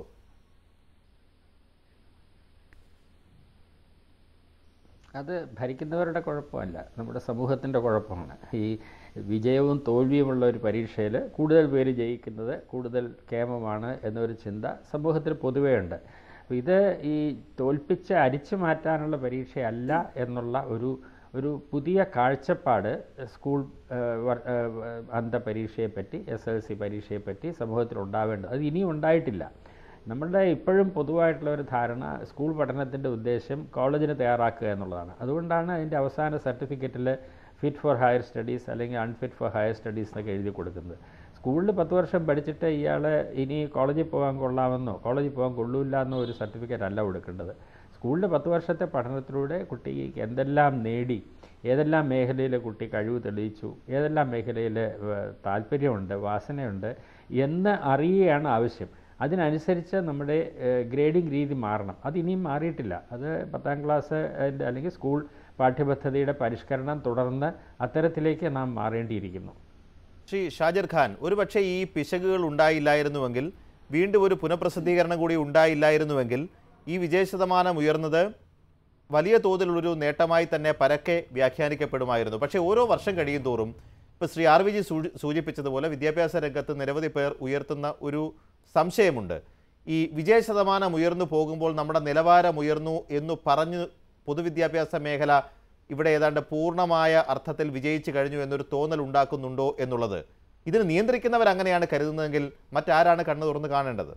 അത് ഭരിക്കുന്നവരുടെ കുഴപ്പമല്ല നമ്മുടെ സമൂഹത്തിൻ്റെ കുഴപ്പമാണ് ഈ വിജയവും തോൽവിയുമുള്ള ഒരു പരീക്ഷയിൽ കൂടുതൽ പേര് ജയിക്കുന്നത് കൂടുതൽ കേമമാണ് എന്നൊരു ചിന്ത സമൂഹത്തിൽ പൊതുവേ ഉണ്ട് അപ്പോൾ ഇത് ഈ തോൽപ്പിച്ച് അരിച്ചു മാറ്റാനുള്ള പരീക്ഷയല്ല എന്നുള്ള ഒരു ഒരു പുതിയ കാഴ്ചപ്പാട് സ്കൂൾ ഏഹ്, വർ- ഏഹ്, അന്ത പരീക്ഷയെപ്പറ്റി എസ് എൽ സി പരീക്ഷയെപ്പറ്റി സമൂഹത്തിൽ ഉണ്ടാവേണ്ടത് അത് ഇനിയും ഉണ്ടായിട്ടില്ല നമ്മളുടെ ഇപ്പോഴും പൊതുവായിട്ടുള്ള ഒരു ധാരണ സ്കൂൾ പഠനത്തിൻ്റെ ഉദ്ദേശം കോളേജിന് തയ്യാറാക്കുക എന്നുള്ളതാണ് അതുകൊണ്ടാണ് അതിൻ്റെ അവസാന സർട്ടിഫിക്കറ്റിൽ ഫിറ്റ് ഫോർ ഹയർ സ്റ്റഡീസ് അല്ലെങ്കിൽ അൺഫിറ്റ് ഫോർ ഹയർ സ്റ്റഡീസ് എന്നൊക്കെ എഴുതി കൊടുക്കുന്നത് സ്കൂളിൽ പത്ത് വർഷം പഠിച്ചിട്ട് ഇയാൾ ഇനി കോളേജിൽ പോകാൻ കൊള്ളാമെന്നോ കോളേജിൽ പോകാൻ കൊള്ളൂല്ല എന്നോ ഒരു സർട്ടിഫിക്കറ്റ് അല്ല കൊടുക്കേണ്ടത് സ്കൂളിൽ പത്ത് വർഷത്തെ പഠനത്തിലൂടെ കുട്ടിക്ക് എന്തെല്ലാം നേടി ഏതെല്ലാം മേഖലയിൽ കുട്ടി കഴിവ് തെളിയിച്ചു ഏതെല്ലാം മേഖലയിൽ താല്പര്യമുണ്ട് വാസനയുണ്ട് എന്ന് അറിയുകയാണ് ആവശ്യം അതിനനുസരിച്ച് നമ്മുടെ ഗ്രേഡിംഗ് രീതി മാറണം അത് ഇനിയും മാറിയിട്ടില്ല അത് പത്താം ക്ലാസ് അതിൻ്റെ അല്ലെങ്കിൽ സ്കൂൾ പാഠ്യപദ്ധതിയുടെ പരിഷ്കരണം തുടർന്ന് അത്തരത്തിലേക്ക് നാം മാറേണ്ടിയിരിക്കുന്നു ശ്രീ ഷാജർ ഖാൻ ഒരുപക്ഷെ ഈ പിശകുകൾ ഉണ്ടായില്ലായിരുന്നുവെങ്കിൽ വീണ്ടും ഒരു പുനഃപ്രസിദ്ധീകരണം കൂടി ഉണ്ടായില്ലായിരുന്നുവെങ്കിൽ ഈ വിജയശതമാനം ഉയർന്നത് വലിയ തോതിലുള്ളൊരു നേട്ടമായി തന്നെ പരക്കെ വ്യാഖ്യാനിക്കപ്പെടുമായിരുന്നു പക്ഷേ ഓരോ വർഷം കഴിയും തോറും ഇപ്പോൾ ശ്രീ ആർ വി ജി സൂചി- സൂചിപ്പിച്ചതുപോലെ വിദ്യാഭ്യാസ രംഗത്ത് നിരവധി പേർ ഉയർത്തുന്ന ഒരു സംശയമുണ്ട് ഈ വിജയ ശതമാനം ഉയർന്നു പോകുമ്പോൾ നമ്മുടെ നിലവാരം ഉയർന്നു എന്ന് പറഞ്ഞു പൊതുവിദ്യാഭ്യാസ മേഖല ഇവിടെ ഏതാണ്ട് പൂർണ്ണമായ അർത്ഥത്തിൽ വിജയിച്ചു കഴിഞ്ഞു എന്നൊരു തോന്നൽ ഉണ്ടാക്കുന്നുണ്ടോ എന്നുള്ളത് ഇതിന് നിയന്ത്രിക്കുന്നവർ അങ്ങനെയാണ് കരുതുന്നതെങ്കിൽ മറ്റാരാണ് കണ്ണു തുറന്ന് കാണേണ്ടത്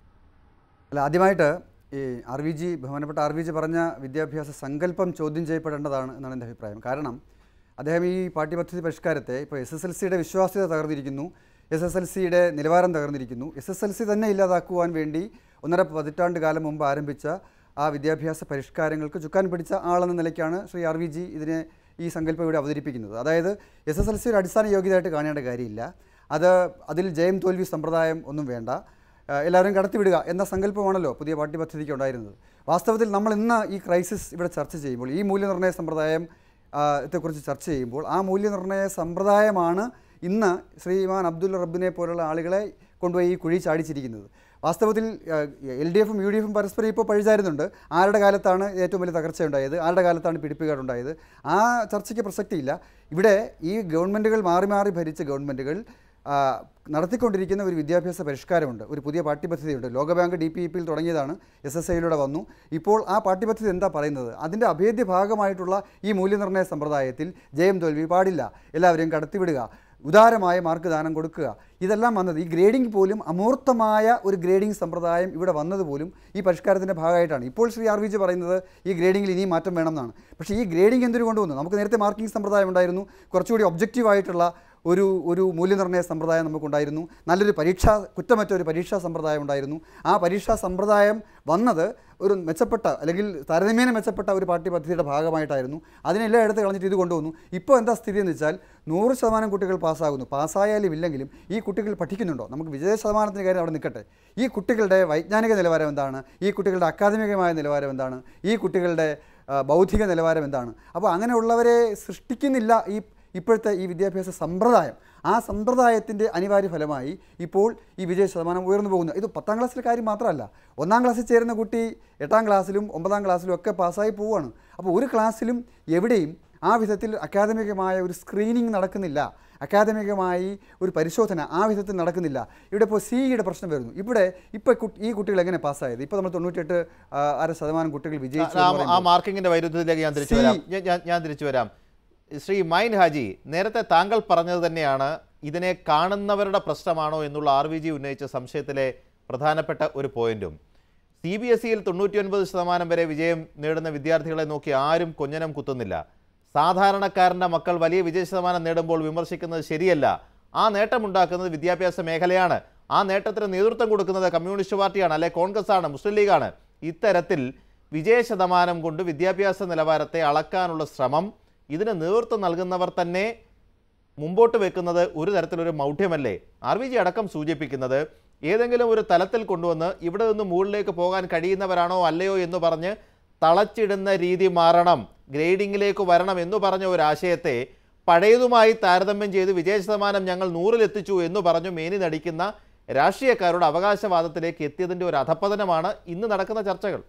അല്ല ആദ്യമായിട്ട് ഈ ആർ വി ജി ബഹുമാനപ്പെട്ട ആർ വി ജി പറഞ്ഞ വിദ്യാഭ്യാസ സങ്കല്പം ചോദ്യം ചെയ്യപ്പെടേണ്ടതാണ് എന്നാണ് എൻ്റെ അഭിപ്രായം കാരണം അദ്ദേഹം ഈ പാഠ്യപദ്ധതി പരിഷ്കാരത്തെ ഇപ്പോൾ എസ് എസ് എൽ സിയുടെ വിശ്വാസ്യത തകർന്നിരിക്കുന്നു എസ് എസ് എൽ സിയുടെ നിലവാരം തകർന്നിരിക്കുന്നു എസ് എസ് എൽ സി തന്നെ ഇല്ലാതാക്കുവാൻ വേണ്ടി ഒന്നര പതിറ്റാണ്ട് കാലം മുമ്പ് ആരംഭിച്ച ആ വിദ്യാഭ്യാസ പരിഷ്കാരങ്ങൾക്ക് ചുക്കാൻ പിടിച്ച ആളെന്ന നിലയ്ക്കാണ് ശ്രീ ആർ വി ജി ഇതിനെ ഈ സങ്കല്പം ഇവിടെ അവതരിപ്പിക്കുന്നത് അതായത് എസ് എസ് എൽ സിയുടെ അടിസ്ഥാന യോഗ്യതയായിട്ട് കാണേണ്ട കാര്യമില്ല അത് അതിൽ ജയം തോൽവി സമ്പ്രദായം ഒന്നും വേണ്ട ഏഹ് എല്ലാവരും കടത്തിവിടുക എന്ന സങ്കല്പമാണല്ലോ പുതിയ പാഠ്യപദ്ധതിക്ക് ഉണ്ടായിരുന്നത് വാസ്തവത്തിൽ നമ്മൾ ഇന്ന് ഈ ക്രൈസിസ് ഇവിടെ ചർച്ച ചെയ്യുമ്പോൾ ഈ മൂല്യനിർണ്ണയ സമ്പ്രദായം ആ, ത്തെക്കുറിച്ച് ചർച്ച ചെയ്യുമ്പോൾ ആ മൂല്യനിർണ്ണയ സമ്പ്രദായമാണ് ഇന്ന് ശ്രീമാൻ അബ്ദുൽ റബ്ബിനെ പോലുള്ള ആളുകളെ കൊണ്ടുപോയി ഈ കുഴി ചാടിച്ചിരിക്കുന്നത് വാസ്തവത്തിൽ എൽ ഡി എഫും യു ഡി എഫും പരസ്പരം ഇപ്പോൾ പഴിചാരുന്നുണ്ട് ആരുടെ കാലത്താണ് ഏറ്റവും വലിയ തകർച്ച ഉണ്ടായത് ആരുടെ കാലത്താണ് പിടിപ്പുകേടുണ്ടായത് ആ ചർച്ചയ്ക്ക് പ്രസക്തിയില്ല ഇവിടെ ഈ ഗവൺമെൻറ്റുകൾ മാറി മാറി ഭരിച്ച ഗവൺമെൻറ്റുകൾ ആ, നടത്തിക്കൊണ്ടിരിക്കുന്ന ഒരു വിദ്യാഭ്യാസ പരിഷ്കാരമുണ്ട് ഒരു പുതിയ പാഠ്യപദ്ധതിയുണ്ട് ലോകബാങ്ക് ഡി പി ഇ പിയിൽ തുടങ്ങിയതാണ് എസ് എസ് ഐയിലൂടെ വന്നു ഇപ്പോൾ ആ പാഠ്യപദ്ധതി എന്താ പറയുന്നത് അതിൻ്റെ അഭേദ്യ ഭാഗമായിട്ടുള്ള ഈ മൂല്യനിർണ്ണയ സമ്പ്രദായത്തിൽ ജയം തോൽവി പാടില്ല എല്ലാവരെയും കടത്തിവിടുക ഉദാരമായ മാർക്ക് ദാനം കൊടുക്കുക ഇതെല്ലാം വന്നത് ഈ ഗ്രേഡിംഗ് പോലും അമൂർത്തമായ ഒരു ഗ്രേഡിംഗ് സമ്പ്രദായം ഇവിടെ വന്നത് പോലും ഈ പരിഷ്കാരത്തിൻ്റെ ഭാഗമായിട്ടാണ് ഇപ്പോൾ ശ്രീ ആർ വി ജി പറയുന്നത് ഈ ഗ്രേഡിംഗിൽ ഇനിയും മാറ്റം വേണം എന്നാണ് പക്ഷേ ഈ ഗ്രേഡിംഗ് എന്തിനു കൊണ്ടുവന്നു നമുക്ക് നേരത്തെ മാർക്കിംഗ് സമ്പ്രദായം ഉണ്ടായിരുന്നു കുറച്ചുകൂടി ഒബ്ജക്റ്റീവായിട്ടുള്ള ഒരു ഒരു മൂല്യനിർണ്ണയ സമ്പ്രദായം നമുക്കുണ്ടായിരുന്നു നല്ലൊരു പരീക്ഷാ കുറ്റമറ്റ ഒരു പരീക്ഷാ സമ്പ്രദായം ഉണ്ടായിരുന്നു ആ പരീക്ഷാ സമ്പ്രദായം വന്നത് ഒരു മെച്ചപ്പെട്ട അല്ലെങ്കിൽ താരതമ്യേന മെച്ചപ്പെട്ട ഒരു പാഠ്യപദ്ധതിയുടെ ഭാഗമായിട്ടായിരുന്നു അതിനെല്ലാം എടുത്ത് കളഞ്ഞിട്ട് ഇത് കൊണ്ടുവന്നു ഇപ്പോൾ എന്താ സ്ഥിതി എന്ന് വെച്ചാൽ നൂറ് ശതമാനം കുട്ടികൾ പാസ്സാകുന്നു പാസ്സായാലും ഇല്ലെങ്കിലും ഈ കുട്ടികൾ പഠിക്കുന്നുണ്ടോ നമുക്ക് വിജയ ശതമാനത്തിൻ്റെ കാര്യം അവിടെ നിൽക്കട്ടെ ഈ കുട്ടികളുടെ വൈജ്ഞാനിക നിലവാരം എന്താണ് ഈ കുട്ടികളുടെ അക്കാദമികമായ നിലവാരം എന്താണ് ഈ കുട്ടികളുടെ ആ, ബൗദ്ധിക നിലവാരം എന്താണ് അപ്പോൾ അങ്ങനെയുള്ളവരെ സൃഷ്ടിക്കുന്നില്ല ഈ ഇപ്പോഴത്തെ ഈ വിദ്യാഭ്യാസ സമ്പ്രദായം ആ സമ്പ്രദായത്തിൻ്റെ അനിവാര്യ ഫലമായി ഇപ്പോൾ ഈ വിജയ ശതമാനം ഉയർന്നു പോകുന്നു ഇത് പത്താം ക്ലാസ്സിലെ കാര്യം മാത്രമല്ല ഒന്നാം ക്ലാസ്സിൽ ചേരുന്ന കുട്ടി എട്ടാം ക്ലാസ്സിലും ഒമ്പതാം ക്ലാസ്സിലും ഒക്കെ പാസ്സായി പോവുകയാണ് അപ്പോൾ ഒരു ക്ലാസ്സിലും എവിടെയും ആ വിധത്തിൽ അക്കാദമികമായ ഒരു സ്ക്രീനിങ് നടക്കുന്നില്ല അക്കാദമികമായി ഒരു പരിശോധന ആ വിധത്തിൽ നടക്കുന്നില്ല ഇവിടെ ഇപ്പോൾ സിഇയുടെ പ്രശ്നം വരുന്നു ഇവിടെ ഇപ്പോൾ ഈ കുട്ടികൾ എങ്ങനെ പാസ്സായത് ഇപ്പോൾ നമ്മൾ തൊണ്ണൂറ്റെട്ട് ആ, അര ശതമാനം കുട്ടികൾ വിജയിച്ചു എന്ന് ആ- ആ പറയുമ്പോൾ മാർക്കിങ്ങിന്റെ വൈരുദ്ധ്യത്തിലേക്ക് ഞാൻ തിരിച്ചു സി- വരാം ഞാൻ- ഞാൻ- ഞാൻ തിരിച്ചു വരാം ശ്രീ മൈൻ ഹാജി നേരത്തെ താങ്കൾ പറഞ്ഞത് തന്നെയാണ് ഇതിനെ കാണുന്നവരുടെ പ്രശ്നമാണോ എന്നുള്ള ആർ വി ജി ഉന്നയിച്ച സംശയത്തിലെ പ്രധാനപ്പെട്ട ഒരു പോയിന്റും സി ബി എസ് ഇയിൽ തൊണ്ണൂറ്റിയൊൻപത് ശതമാനം വരെ വിജയം നേടുന്ന വിദ്യാർത്ഥികളെ നോക്കി ആരും കൊഞ്ഞനം കുത്തുന്നില്ല സാധാരണക്കാരൻ്റെ മക്കൾ വലിയ വിജയ ശതമാനം നേടുമ്പോൾ വിമർശിക്കുന്നത് ശരിയല്ല ആ നേട്ടമുണ്ടാക്കുന്നത് വിദ്യാഭ്യാസ മേഖലയാണ് ആ നേട്ടത്തിന് നേതൃത്വം കൊടുക്കുന്നത് കമ്മ്യൂണിസ്റ്റ് പാർട്ടിയാണ് അല്ലെ കോൺഗ്രസ് ആണ് മുസ്ലിം ലീഗാണ് ഇത്തരത്തിൽ വിജയ ശതമാനം കൊണ്ട് വിദ്യാഭ്യാസ നിലവാരത്തെ അളക്കാനുള്ള ശ്രമം ഇതിന് നേതൃത്വം നൽകുന്നവർ തന്നെ മുമ്പോട്ട് വെക്കുന്നത് ഒരു തരത്തിലൊരു മൗഢ്യമല്ലേ ആർ വി ജി അടക്കം സൂചിപ്പിക്കുന്നത് ഏതെങ്കിലും ഒരു തലത്തിൽ കൊണ്ടുവന്ന് ഇവിടെ നിന്ന് മുകളിലേക്ക് പോകാൻ കഴിയുന്നവരാണോ അല്ലയോ എന്ന് പറഞ്ഞ് തളച്ചിടുന്ന രീതി മാറണം ഗ്രേഡിങ്ങിലേക്ക് വരണം എന്ന് പറഞ്ഞ ഒരു ആശയത്തെ പഴയതുമായി താരതമ്യം ചെയ്ത് വിജയ ശതമാനം ഞങ്ങൾ നൂറിലെത്തിച്ചു എന്ന് പറഞ്ഞു മേനി നടിക്കുന്ന രാഷ്ട്രീയക്കാരുടെ അവകാശവാദത്തിലേക്ക് എത്തിയതിൻ്റെ ഒരു അധപ്പതനമാണ് ഇന്ന് നടക്കുന്ന ചർച്ചകൾ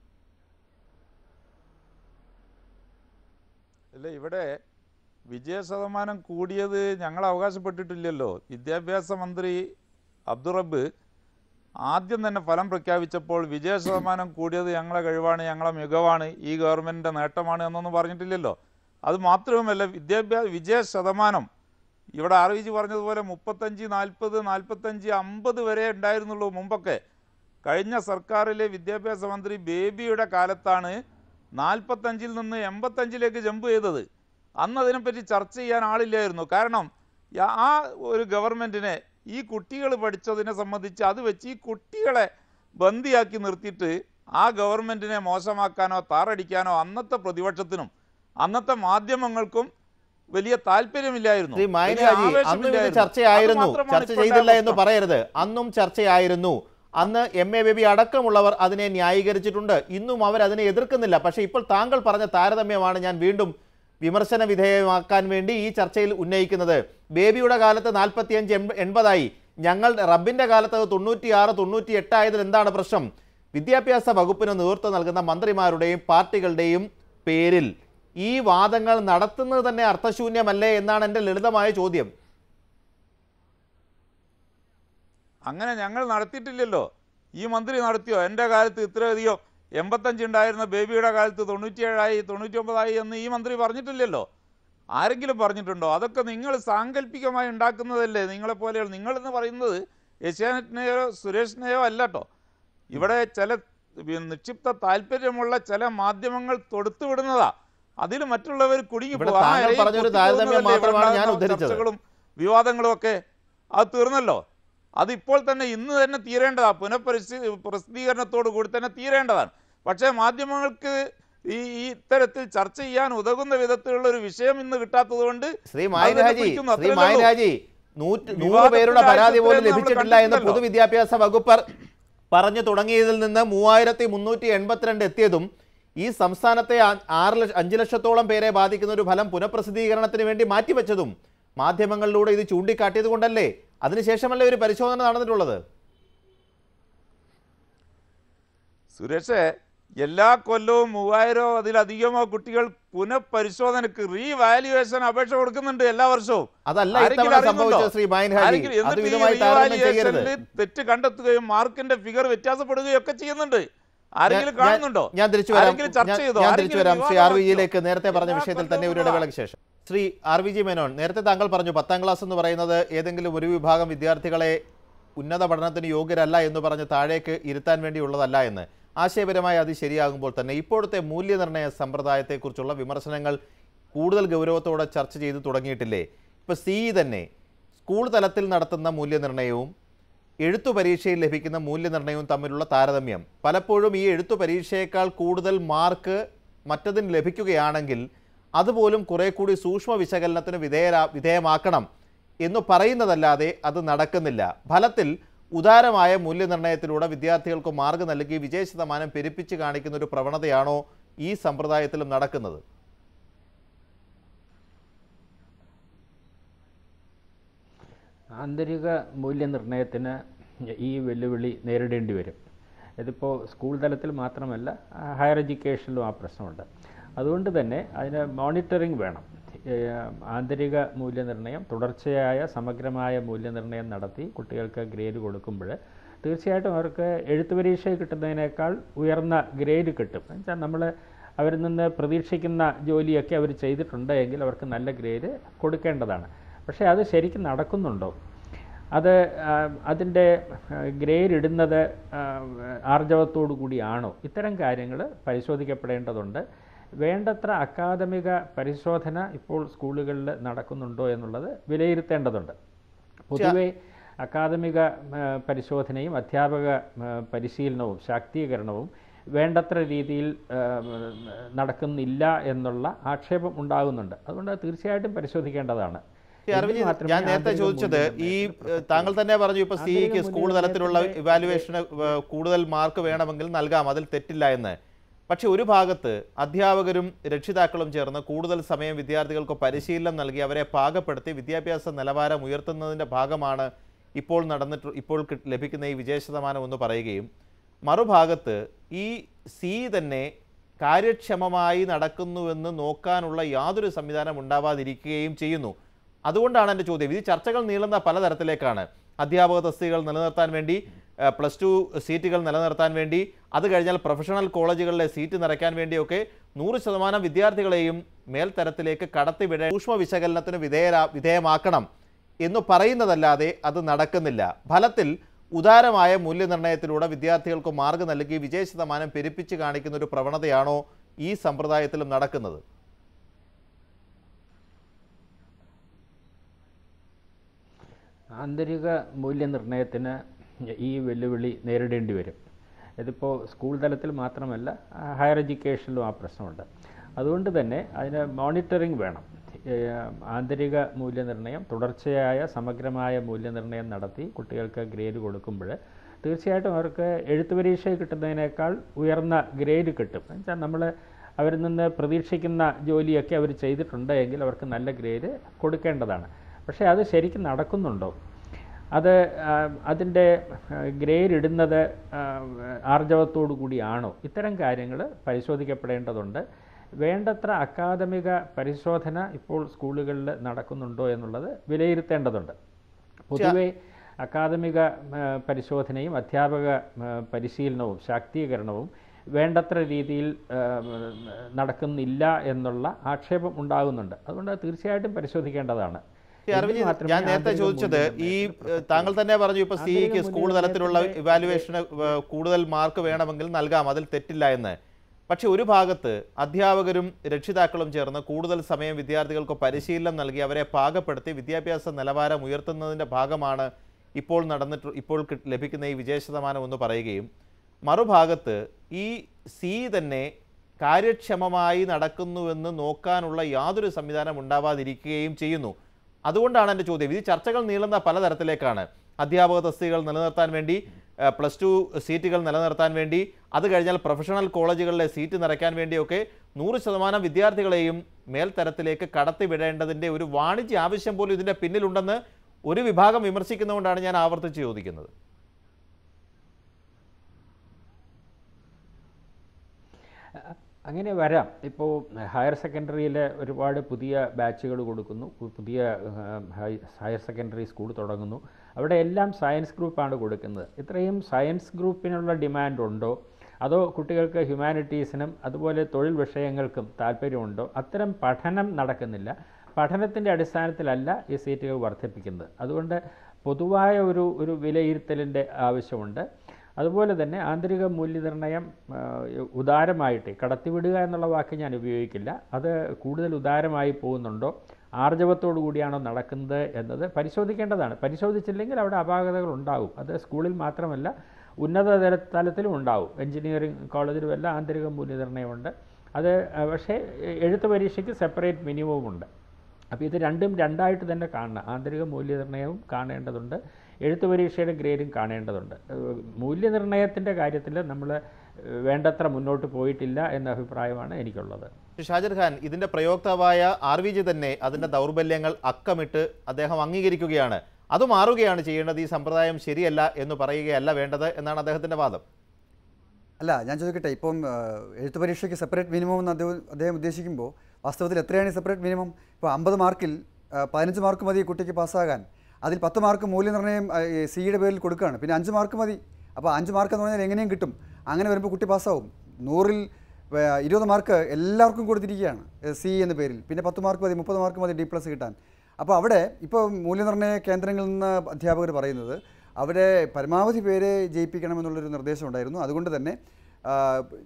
അല്ല ഇവിടെ വിജയ ശതമാനം കൂടിയത് ഞങ്ങൾ അവകാശപ്പെട്ടിട്ടില്ലല്ലോ വിദ്യാഭ്യാസ മന്ത്രി അബ്ദുറബ് ആദ്യം തന്നെ ഫലം പ്രഖ്യാപിച്ചപ്പോൾ വിജയ ശതമാനം കൂടിയത് ഞങ്ങളെ കഴിവാണ് ഞങ്ങളെ മികവാണ് ഈ ഗവൺമെൻറ്റിൻ്റെ നേട്ടമാണ് എന്നൊന്നും പറഞ്ഞിട്ടില്ലല്ലോ അത് മാത്രവുമല്ല വിദ്യാഭ്യാസ വിജയ ശതമാനം ഇവിടെ ആർ വി ജി പറഞ്ഞതുപോലെ മുപ്പത്തഞ്ച് നാൽപ്പത് നാൽപ്പത്തഞ്ച് അമ്പത് വരെ ഉണ്ടായിരുന്നുള്ളൂ മുമ്പൊക്കെ കഴിഞ്ഞ സർക്കാരിലെ വിദ്യാഭ്യാസ മന്ത്രി ബേബിയുടെ കാലത്താണ് നാൽപ്പത്തഞ്ചിൽ നിന്ന് എൺപത്തഞ്ചിലേക്ക് ജമ്പ് ചെയ്തത് അന്ന് അതിനെപ്പറ്റി ചർച്ച ചെയ്യാൻ ആളില്ലായിരുന്നു കാരണം യാ- ആ ഒരു ഗവൺമെൻറ്റിനെ ഈ കുട്ടികൾ പഠിച്ചതിനെ സംബന്ധിച്ച് അത് വെച്ച് ഈ കുട്ടികളെ ബന്ദിയാക്കി നിർത്തിയിട്ട് ആ ഗവൺമെൻറ്റിനെ മോശമാക്കാനോ താറടിക്കാനോ അന്നത്തെ പ്രതിപക്ഷത്തിനും അന്നത്തെ മാധ്യമങ്ങൾക്കും വലിയ താല്പര്യമില്ലായിരുന്നു ശ്രീ വലിയ മായനാജി അന്നും ഇത് ആവേശമില്ലായിരുന്നു. ചർച്ചയായിരുന്നു അത് മാത്രമാണ് ചർച്ച ഇപ്പോഴത്തെ ചെയ്തില്ല എന്ന് അവസ്ഥ. പറയരുത് അന്നും ചർച്ചയായിരുന്നു അന്ന് എം എ ബേബി അടക്കമുള്ളവർ അതിനെ ന്യായീകരിച്ചിട്ടുണ്ട് ഇന്നും അവർ അതിനെ എതിർക്കുന്നില്ല പക്ഷേ ഇപ്പോൾ താങ്കൾ പറഞ്ഞ താരതമ്യമാണ് ഞാൻ വീണ്ടും വിമർശന വിധേയമാക്കാൻ വേണ്ടി ഈ ചർച്ചയിൽ ഉന്നയിക്കുന്നത് ബേബിയുടെ കാലത്ത് നാൽപ്പത്തിയഞ്ച് എൺപ എൺപതായി ഞങ്ങൾ റബ്ബിന്റെ കാലത്ത് അത് തൊണ്ണൂറ്റിയാറ് തൊണ്ണൂറ്റി എട്ടായതിൽ എന്താണ് പ്രശ്നം വിദ്യാഭ്യാസ വകുപ്പിന് നേതൃത്വം നൽകുന്ന മന്ത്രിമാരുടെയും പാർട്ടികളുടെയും പേരിൽ ഈ വാദങ്ങൾ നടത്തുന്നത് തന്നെ അർത്ഥശൂന്യമല്ലേ എന്നാണ് എൻ്റെ ലളിതമായ ചോദ്യം അങ്ങനെ ഞങ്ങൾ നടത്തിയിട്ടില്ലല്ലോ ഈ മന്ത്രി നടത്തിയോ എൻ്റെ കാലത്ത് ഇത്രയധികം എൺപത്തഞ്ച് ഉണ്ടായിരുന്ന ബേബിയുടെ കാലത്ത് തൊണ്ണൂറ്റിയേഴായി തൊണ്ണൂറ്റി ഒമ്പതായി എന്ന് ഈ മന്ത്രി പറഞ്ഞിട്ടില്ലല്ലോ ആരെങ്കിലും പറഞ്ഞിട്ടുണ്ടോ അതൊക്കെ നിങ്ങൾ സാങ്കല്പികമായി ഉണ്ടാക്കുന്നതല്ലേ നിങ്ങളെ പോലെയുള്ള നിങ്ങളെന്ന് പറയുന്നത് ഏഷ്യാനെറ്റിനെയോ സുരേഷിനെയോ അല്ല കേട്ടോ ഇവിടെ ചില പി- നിക്ഷിപ്ത താല്പര്യമുള്ള ചില മാധ്യമങ്ങൾ തൊടുത്തു വിടുന്നതാ അതിൽ മറ്റുള്ളവർ കുടുങ്ങി ഇവിടെ പോകും. ആ താങ്കൾ ഇരയിൽ പറഞ്ഞൊരു കുത്തി താരതമ്യം പോകുന്നതല്ലേ ഇവിടെ മാത്രമാണ് ഞാൻ ഉണ്ടാകുന്ന ഉദ്ധരിച്ചത്. ചർച്ചകളും വിവാദങ്ങളും ഒക്കെ അത് തീർന്നല്ലോ അതിപ്പോൾ തന്നെ ഇന്ന് തന്നെ തീരേണ്ടതാണ് പുനഃപരിശീ പ്രസിദ്ധീകരണത്തോടു കൂടി തന്നെ തീരേണ്ടതാണ് പക്ഷേ മാധ്യമങ്ങൾക്ക് ഈ ഈ ഇത്തരത്തിൽ ചർച്ച ചെയ്യാൻ ഉതകുന്ന വിധത്തിലുള്ള ഒരു വിഷയം ഇന്ന് കിട്ടാത്തത് കൊണ്ട് ശ്രീ അത് മായൻ തന്നെ രാജി പിടിക്കുന്നു. ശ്രീ അത്രയേ മായൻ ഉള്ളൂ. രാജി നൂറ്റ് നൂറ് വിവാദത്തിന്റെ പേരുടെ പരാതി പോലും ആഴ്ചത്രയും നമ്മൾ ലഭിച്ചിട്ടില്ല എന്ന് കണ്ടിട്ടുണ്ടല്ലോ. പൊതുവിദ്യാഭ്യാസ വകുപ്പ് പറഞ്ഞു തുടങ്ങിയതിൽ നിന്ന് മൂവായിരത്തി മുന്നൂറ്റി എൺപത്തിരണ്ട് എത്തിയതും ഈ സംസ്ഥാനത്തെ ആ- ആറ് ലക്ഷ അഞ്ച് ലക്ഷത്തോളം പേരെ ബാധിക്കുന്ന ഒരു ഫലം പുനഃപ്രസിദ്ധീകരണത്തിന് വേണ്ടി മാറ്റിവെച്ചതും മാധ്യമങ്ങളിലൂടെ ഇത് ചൂണ്ടിക്കാട്ടിയത് കൊണ്ടല്ലേ അതിനുശേഷമല്ലേ ഒരു പരിശോധന നടന്നിട്ടുള്ളത് സുരേഷ് എല്ലാ കൊല്ലവും മൂവായിരോ അതിലധികമോ കുട്ടികൾ പുനഃപരിശോധനക്ക് റീവാലുവേഷൻ അപേക്ഷ കൊടുക്കുന്നുണ്ട് എല്ലാ വർഷവും അതല്ല ആരെങ്കിലും ഇത്തവണ അറിയുന്നുണ്ടോ? സംഭവിച്ചത് ശ്രീ മായൻ ഹാജി ആരെങ്കിലും- അത് എന്നിട്ട് ഈ ഇതുമായി താരതമ്യം ചെയ്യരുത് revaluationല് തെറ്റ് കണ്ടെത്തുകയും മാർക്കിന്റെ ഫിഗർ വ്യത്യാസപ്പെടുകയും ഒക്കെ ചെയ്യുന്നുണ്ട് ആരെങ്കിലും ഞാൻ- കാണുന്നുണ്ടോ ഞാൻ തിരിച്ചു വരാം ആരെങ്കിലും ചർച്ച ഞാൻ- ചെയ്തോ? ഞാൻ ആരെങ്കിലും തിരിച്ചു വരാം ശ്രീ ആർ വി ജിയിലേക്ക് നേരത്തെ പറഞ്ഞ എല്ലാ വിഷയത്തിൽ തന്നെ ഒരു കൊല്ലവും ഇടവേളയ്ക്ക് ശേഷം Shri R V G Menon നേരത്തെ താങ്കൾ പറഞ്ഞു പത്താം ക്ലാസ് എന്ന് പറയുന്നത് ഏതെങ്കിലും ഒരു വിഭാഗം വിദ്യാർത്ഥികളെ ഉന്നത പഠനത്തിന് യോഗ്യരല്ല എന്ന് പറഞ്ഞ് താഴേക്ക് ഇരുത്താൻ വേണ്ടിയുള്ളതല്ല എന്ന് ആശയപരമായി അത് ശരിയാകുമ്പോൾ തന്നെ ഇപ്പോഴത്തെ മൂല്യനിർണ്ണയ സമ്പ്രദായത്തെക്കുറിച്ചുള്ള വിമർശനങ്ങൾ കൂടുതൽ ഗൗരവത്തോടെ ചർച്ച ചെയ്ത് തുടങ്ങിയിട്ടില്ലേ ഇപ്പോൾ സി തന്നെ സ്കൂൾ തലത്തിൽ നടത്തുന്ന മൂല്യനിർണ്ണയവും എഴുത്തു പരീക്ഷയിൽ ലഭിക്കുന്ന മൂല്യനിർണ്ണയവും തമ്മിലുള്ള താരതമ്യം പലപ്പോഴും ഈ എഴുത്തു പരീക്ഷയേക്കാൾ കൂടുതൽ മാർക്ക് മറ്റതിന് ലഭിക്കുകയാണെങ്കിൽ അതുപോലും കുറെ കൂടി സൂക്ഷ്മ വിശകലനത്തിന് വിധേയരാ വിധേയമാക്കണം എന്ന് പറയുന്നതല്ലാതെ അത് നടക്കുന്നില്ല ഫലത്തിൽ ഉദാരമായ മൂല്യനിർണ്ണയത്തിലൂടെ വിദ്യാർത്ഥികൾക്ക് മാർക്ക് നൽകി വിജയ ശതമാനം പെരുപ്പിച്ച് കാണിക്കുന്ന ഒരു പ്രവണതയാണോ ഈ സമ്പ്രദായത്തിലും നടക്കുന്നത് ആന്തരിക മൂല്യനിർണ്ണയത്തിന് ഈ വെല്ലുവിളി നേരിടേണ്ടി വരും ഇതിപ്പോൾ സ്കൂൾ തലത്തിൽ മാത്രമല്ല ആ, ഹയർ എഡ്യൂക്കേഷനിലും ആ പ്രശ്നമുണ്ട് അതുകൊണ്ട് തന്നെ അതിന് മോണിറ്ററിംഗ് വേണം ഏഹ്, ആന്തരിക മൂല്യനിർണ്ണയം തുടർച്ചയായ സമഗ്രമായ മൂല്യനിർണ്ണയം നടത്തി കുട്ടികൾക്ക് ഗ്രേഡ് കൊടുക്കുമ്പോൾ തീർച്ചയായിട്ടും അവർക്ക് എഴുത്ത് പരീക്ഷ കിട്ടുന്നതിനേക്കാൾ ഉയർന്ന ഗ്രേഡ് കിട്ടും എന്നുവെച്ചാൽ നമ്മൾ അവരിൽ നിന്ന് പ്രതീക്ഷിക്കുന്ന ജോലിയൊക്കെ അവർ ചെയ്തിട്ടുണ്ട് എങ്കിൽ അവർക്ക് നല്ല ഗ്രേഡ് കൊടുക്കേണ്ടതാണ് പക്ഷേ അത് ശരിക്കും നടക്കുന്നുണ്ടോ അത് അതിൻ്റെ ഗ്രേഡ് ഇടുന്നത് ആ, ആർജവത്തോടു കൂടിയാണോ ഇത്തരം കാര്യങ്ങൾ പരിശോധിക്കപ്പെടേണ്ടതുണ്ട് വേണ്ടത്ര അക്കാദമിക പരിശോധന ഇപ്പോൾ സ്കൂളുകളിൽ നടക്കുന്നുണ്ടോ എന്നുള്ളത് വിലയിരുത്തേണ്ടതുണ്ട് പൊതുവെ അക്കാദമിക ആ, പരിശോധനയും അധ്യാപക ആ, പരിശീലനവും ശാക്തീകരണവും വേണ്ടത്ര രീതിയിൽ ആ, നടക്കുന്നില്ല എന്നുള്ള ആക്ഷേപം ഉണ്ടാകുന്നുണ്ട് അതുകൊണ്ട് അത് തീർച്ചയായിട്ടും പരിശോധിക്കേണ്ടതാണ് ശ്രീ അരവിന്ദ്, എങ്കിൽ മാത്രമേ ഞാൻ നേരത്തെ ആന്തരിക ചോദിച്ചത് ഈ മൂല്യനിർണ്ണയത്തിന് ഏഹ്, താങ്കൾ തന്നെ പറഞ്ഞു ഇപ്പൊ ആന്തരിക സിഇക്ക് സ്കൂൾ തലത്തിലുള്ള മൂല്യനിർണ്ണയത്തിന്റെ ഇവാലുവേഷന് ഏഹ്, കൂടുതൽ മാർക്ക് വേണമെങ്കിൽ നൽകാം അതിൽ തെറ്റില്ല എന്ന് പക്ഷെ ഒരു ഭാഗത്ത് അധ്യാപകരും രക്ഷിതാക്കളും ചേർന്ന് കൂടുതൽ സമയം വിദ്യാർത്ഥികൾക്ക് പരിശീലനം നൽകി അവരെ പാകപ്പെടുത്തി വിദ്യാഭ്യാസ നിലവാരം ഉയർത്തുന്നതിൻ്റെ ഭാഗമാണ് ഇപ്പോൾ നടന്നിട്ട് ഇപ്പോൾ കിട്ട്- ലഭിക്കുന്ന ഈ വിജയ ശതമാനം എന്ന് പറയുകയും മറുഭാഗത്ത് ഈ സി തന്നെ കാര്യക്ഷമമായി നടക്കുന്നുവെന്ന് നോക്കാനുള്ള യാതൊരു സംവിധാനം ഉണ്ടാവാതിരിക്കുകയും ചെയ്യുന്നു അതുകൊണ്ടാണ് എൻ്റെ ചോദ്യം ഇത് ചർച്ചകൾ നീളുന്ന പലതരത്തിലേക്കാണ് അധ്യാപക തസ്തികകൾ നിലനിർത്താൻ വേണ്ടി പ്ലസ് ടു സീറ്റുകൾ നിലനിർത്താൻ വേണ്ടി അത് കഴിഞ്ഞാൽ പ്രൊഫഷണൽ കോളേജുകളിലെ സീറ്റ് നിറയ്ക്കാൻ വേണ്ടിയൊക്കെ നൂറ് ശതമാനം വിദ്യാർത്ഥികളെയും മേൽത്തരത്തിലേക്ക് കടത്തിവിട സൂക്ഷ്മ വിശകലനത്തിന് വിധേയരാ വിധേയമാക്കണം എന്ന് പറയുന്നതല്ലാതെ അത് നടക്കുന്നില്ല ഫലത്തിൽ ഉദാരമായ മൂല്യനിർണ്ണയത്തിലൂടെ വിദ്യാർത്ഥികൾക്ക് മാർക്ക് നൽകി വിജയ ശതമാനം പെരുപ്പിച്ച് കാണിക്കുന്ന ഒരു പ്രവണതയാണോ ഈ സമ്പ്രദായത്തിലും നടക്കുന്നത് ആന്തരിക മൂല്യനിർണ്ണയത്തിന് ഈ വെല്ലുവിളി നേരിടേണ്ടി വരും ഇതിപ്പോൾ സ്കൂൾ തലത്തിൽ മാത്രമല്ല ആ, ഹയർ എഡ്യൂക്കേഷനിലും ആ പ്രശ്നമുണ്ട് അതുകൊണ്ട് തന്നെ അതിന് മോണിറ്ററിംഗ് വേണം ഏഹ്, ആന്തരിക മൂല്യനിർണ്ണയം തുടർച്ചയായ സമഗ്രമായ മൂല്യനിർണ്ണയം നടത്തി കുട്ടികൾക്ക് ഗ്രേഡ് കൊടുക്കുമ്പോൾ തീർച്ചയായിട്ടും അവർക്ക് എഴുത്ത് പരീക്ഷ കിട്ടുന്നതിനേക്കാൾ ഉയർന്ന ഗ്രേഡ് കിട്ടും എന്നുവെച്ചാൽ നമ്മൾ അവരിൽ നിന്ന് പ്രതീക്ഷിക്കുന്ന ജോലിയൊക്കെ അവർ ചെയ്തിട്ടുണ്ട് എങ്കിൽ അവർക്ക് നല്ല ഗ്രേഡ് കൊടുക്കേണ്ടതാണ് പക്ഷേ അത് ശരിക്കും നടക്കുന്നുണ്ടോ അത് അതിൻ്റെ ഗ്രേഡ് ഇടുന്നത് ആ, ആർജവത്തോടു കൂടിയാണോ ഇത്തരം കാര്യങ്ങൾ പരിശോധിക്കപ്പെടേണ്ടതുണ്ട് വേണ്ടത്ര അക്കാദമിക പരിശോധന ഇപ്പോൾ സ്കൂളുകളിൽ നടക്കുന്നുണ്ടോ എന്നുള്ളത് വിലയിരുത്തേണ്ടതുണ്ട് പൊതുവെ അക്കാദമിക ആ, പരിശോധനയും അധ്യാപക ആ, പരിശീലനവും ശാക്തീകരണവും വേണ്ടത്ര രീതിയിൽ ആ, നടക്കുന്നില്ല എന്നുള്ള ആക്ഷേപം ഉണ്ടാകുന്നുണ്ട് അതുകൊണ്ട് അത് തീർച്ചയായിട്ടും പരിശോധിക്കേണ്ടതാണ് ശ്രീ അരവിന്ദ്, എങ്കിൽ മാത്രമേ ഞാൻ നേരത്തെ ആന്തരിക ചോദിച്ചത് ഈ മൂല്യനിർണ്ണയത്തിൽ ഏഹ്, താങ്കൾ തന്നെ പറഞ്ഞു ഇപ്പൊ ആന്തരിക സിഇക്ക് സ്കൂൾ തലത്തിലുള്ള മൂല്യനിർണ്ണയത്തിന്റെ ഇവാലുവേഷന് ഏഹ്, കൂടുതൽ മാർക്ക് വേണമെങ്കിൽ നൽകാം അതിൽ തെറ്റില്ല എന്ന് പക്ഷെ ഒരു ഭാഗത്ത് അധ്യാപകരും രക്ഷിതാക്കളും ചേർന്ന് കൂടുതൽ സമയം വിദ്യാർത്ഥികൾക്ക് പരിശീലനം നൽകി അവരെ പാകപ്പെടുത്തി വിദ്യാഭ്യാസ നിലവാരം ഉയർത്തുന്നതിന്റെ ഭാഗമാണ് ഇപ്പോൾ നടന്നിട്ട് ഇപ്പോൾ കിട്ട്- ലഭിക്കുന്ന ഈ വിജയ ശതമാനം എന്ന് പറയുകയും മറുഭാഗത്ത് ഈ സി തന്നെ കാര്യക്ഷമമായി നടക്കുന്നുവെന്ന് നോക്കാനുള്ള യാതൊരു സംവിധാനം ഉണ്ടാവാതിരിക്കുകയും ചെയ്യുന്നു അതുകൊണ്ടാണ് എൻ്റെ ചോദ്യം ഇത് ചർച്ചകൾ നീളുന്ന പലതരത്തിലേക്കാണ് അധ്യാപക തസ്തികകൾ നിലനിർത്താൻ വേണ്ടി പ്ലസ് ടു സീറ്റുകൾ നിലനിർത്താൻ വേണ്ടി അത് കഴിഞ്ഞാൽ പ്രൊഫഷണൽ കോളേജുകളിലെ സീറ്റ് നിറയ്ക്കാൻ വേണ്ടിയൊക്കെ നൂറ് ശതമാനം വിദ്യാർത്ഥികളെയും മേൽത്തരത്തിലേക്ക് കടത്തിവിടേണ്ടതിൻ്റെ ഒരു വാണിജ്യ ആവശ്യം പോലും ഇതിൻ്റെ പിന്നിലുണ്ടെന്ന് ഒരു വിഭാഗം വിമർശിക്കുന്നതുകൊണ്ടാണ് ഞാൻ ആവർത്തിച്ച് ചോദിക്കുന്നത് അങ്ങനെ വരാം ഇപ്പോൾ ഹയർ സെക്കൻഡറിയിൽ ഒരുപാട് പുതിയ ബാച്ചുകൾ കൊടുക്കുന്നു പു- പുതിയ ആ, ഹൈ- ഹയർ സെക്കൻഡറി സ്കൂൾ തുടങ്ങുന്നു അവിടെ എല്ലാം സയൻസ് ഗ്രൂപ്പാണ് കൊടുക്കുന്നത് ഇത്രയും സയൻസ് ഗ്രൂപ്പിനുള്ള ഡിമാൻഡ് ഉണ്ടോ അതോ കുട്ടികൾക്ക് ഹ്യൂമാനിറ്റീസിനും അതുപോലെ തൊഴിൽ വിഷയങ്ങൾക്കും താല്പര്യമുണ്ടോ അത്തരം പഠനം നടക്കുന്നില്ല പഠനത്തിൻ്റെ അടിസ്ഥാനത്തിലല്ല ഈ സീറ്റുകൾ വർദ്ധിപ്പിക്കുന്നത് അതുകൊണ്ട് പൊതുവായ ഒരു ഒരു വിലയിരുത്തലിൻ്റെ ആവശ്യമുണ്ട് അതുപോലെ തന്നെ ആന്തരിക മൂല്യനിർണ്ണയം ആ, ഉദാരമായിട്ട് കടത്തിവിടുക എന്നുള്ള വാക്ക് ഞാൻ ഉപയോഗിക്കില്ല അത് കൂടുതൽ ഉദാരമായി പോകുന്നുണ്ടോ ആർജവത്തോടു കൂടിയാണോ നടക്കുന്നത് എന്നത് പരിശോധിക്കേണ്ടതാണ് പരിശോധിച്ചില്ലെങ്കിൽ അവിടെ അപാകതകൾ ഉണ്ടാകും അത് സ്കൂളിൽ മാത്രമല്ല ഉന്നത തല തലത്തിലും ഉണ്ടാവും എഞ്ചിനീയറിംഗ് കോളേജിലും എല്ലാം ആന്തരിക മൂല്യനിർണ്ണയമുണ്ട് അത് ആ, പക്ഷേ എഴുത്ത് പരീക്ഷയ്ക്ക് സെപ്പറേറ്റ് മിനിമവും ഉണ്ട് അപ്പോൾ ഇത് രണ്ടും രണ്ടായിട്ട് തന്നെ കാണണം ആന്തരിക മൂല്യനിർണ്ണയവും കാണേണ്ടതുണ്ട് എഴുത്ത് പരീക്ഷയുടെ ഗ്രേഡും കാണേണ്ടതുണ്ട് ഏഹ് മൂല്യനിർണ്ണയത്തിൻ്റെ കാര്യത്തിൽ നമ്മൾ വേണ്ടത്ര മുന്നോട്ട് പോയിട്ടില്ല എന്ന അഭിപ്രായമാണ് എനിക്കുള്ളത് ശ്രീ ഷാജർ ഖാൻ ഇതിന്റെ പ്രയോക്താവായ ആർ വി ജി തന്നെ അതിന്റെ ദൗർബല്യങ്ങൾ അക്കമിട്ട് അദ്ദേഹം അംഗീകരിക്കുകയാണ് അത് മാറുകയാണ് ചെയ്യേണ്ടത് ഈ സമ്പ്രദായം ശരിയല്ല എന്ന് പറയുകയല്ല വേണ്ടത് എന്നാണ് അദ്ദേഹത്തിന്റെ വാദം അല്ല ഞാൻ ചോദിക്കട്ടെ ഇപ്പം ആ, എഴുത്ത് പരീക്ഷയ്ക്ക് സെപ്പറേറ്റ് മിനിമം എന്ന് അദ്ദേഹം അദ്ദേഹം ഉദ്ദേശിക്കുമ്പോൾ വാസ്തവത്തിൽ എത്രയാണ് ഈ സെപ്പറേറ്റ് മിനിമം ഇപ്പോൾ അമ്പത് മാർക്കിൽ ആ, പതിനഞ്ച് മാർക്ക് മതി കുട്ടിക്ക് പാസ്സാകാൻ അതിൽ പത്ത് മാർക്ക് മൂല്യനിർണ്ണയം ആ, ഈ സിയുടെ പേരിൽ കൊടുക്കുകയാണ് പിന്നെ അഞ്ച് മാർക്ക് മതി അപ്പോൾ അഞ്ച് മാർക്ക് എന്ന് പറഞ്ഞാൽ എങ്ങനെയും കിട്ടും അങ്ങനെ വരുമ്പോൾ കുട്ടി പാസ്സാവും നൂറിൽ ആ, ഇരുപത് മാർക്ക് എല്ലാവർക്കും കൊടുത്തിരിക്കുകയാണ് സി എന്ന പേരിൽ പിന്നെ പത്ത് മാർക്ക് മതി മുപ്പത് മാർക്ക് മതി ഡി പ്ലസ് കിട്ടാൻ അപ്പോൾ അവിടെ ഇപ്പോൾ മൂല്യനിർണ്ണയ കേന്ദ്രങ്ങളിൽ നിന്ന് അധ്യാപകർ പറയുന്നത് അവിടെ പരമാവധി പേരെ ജയിപ്പിക്കണമെന്നുള്ളൊരു നിർദ്ദേശം ഉണ്ടായിരുന്നു അതുകൊണ്ട് തന്നെ ആ,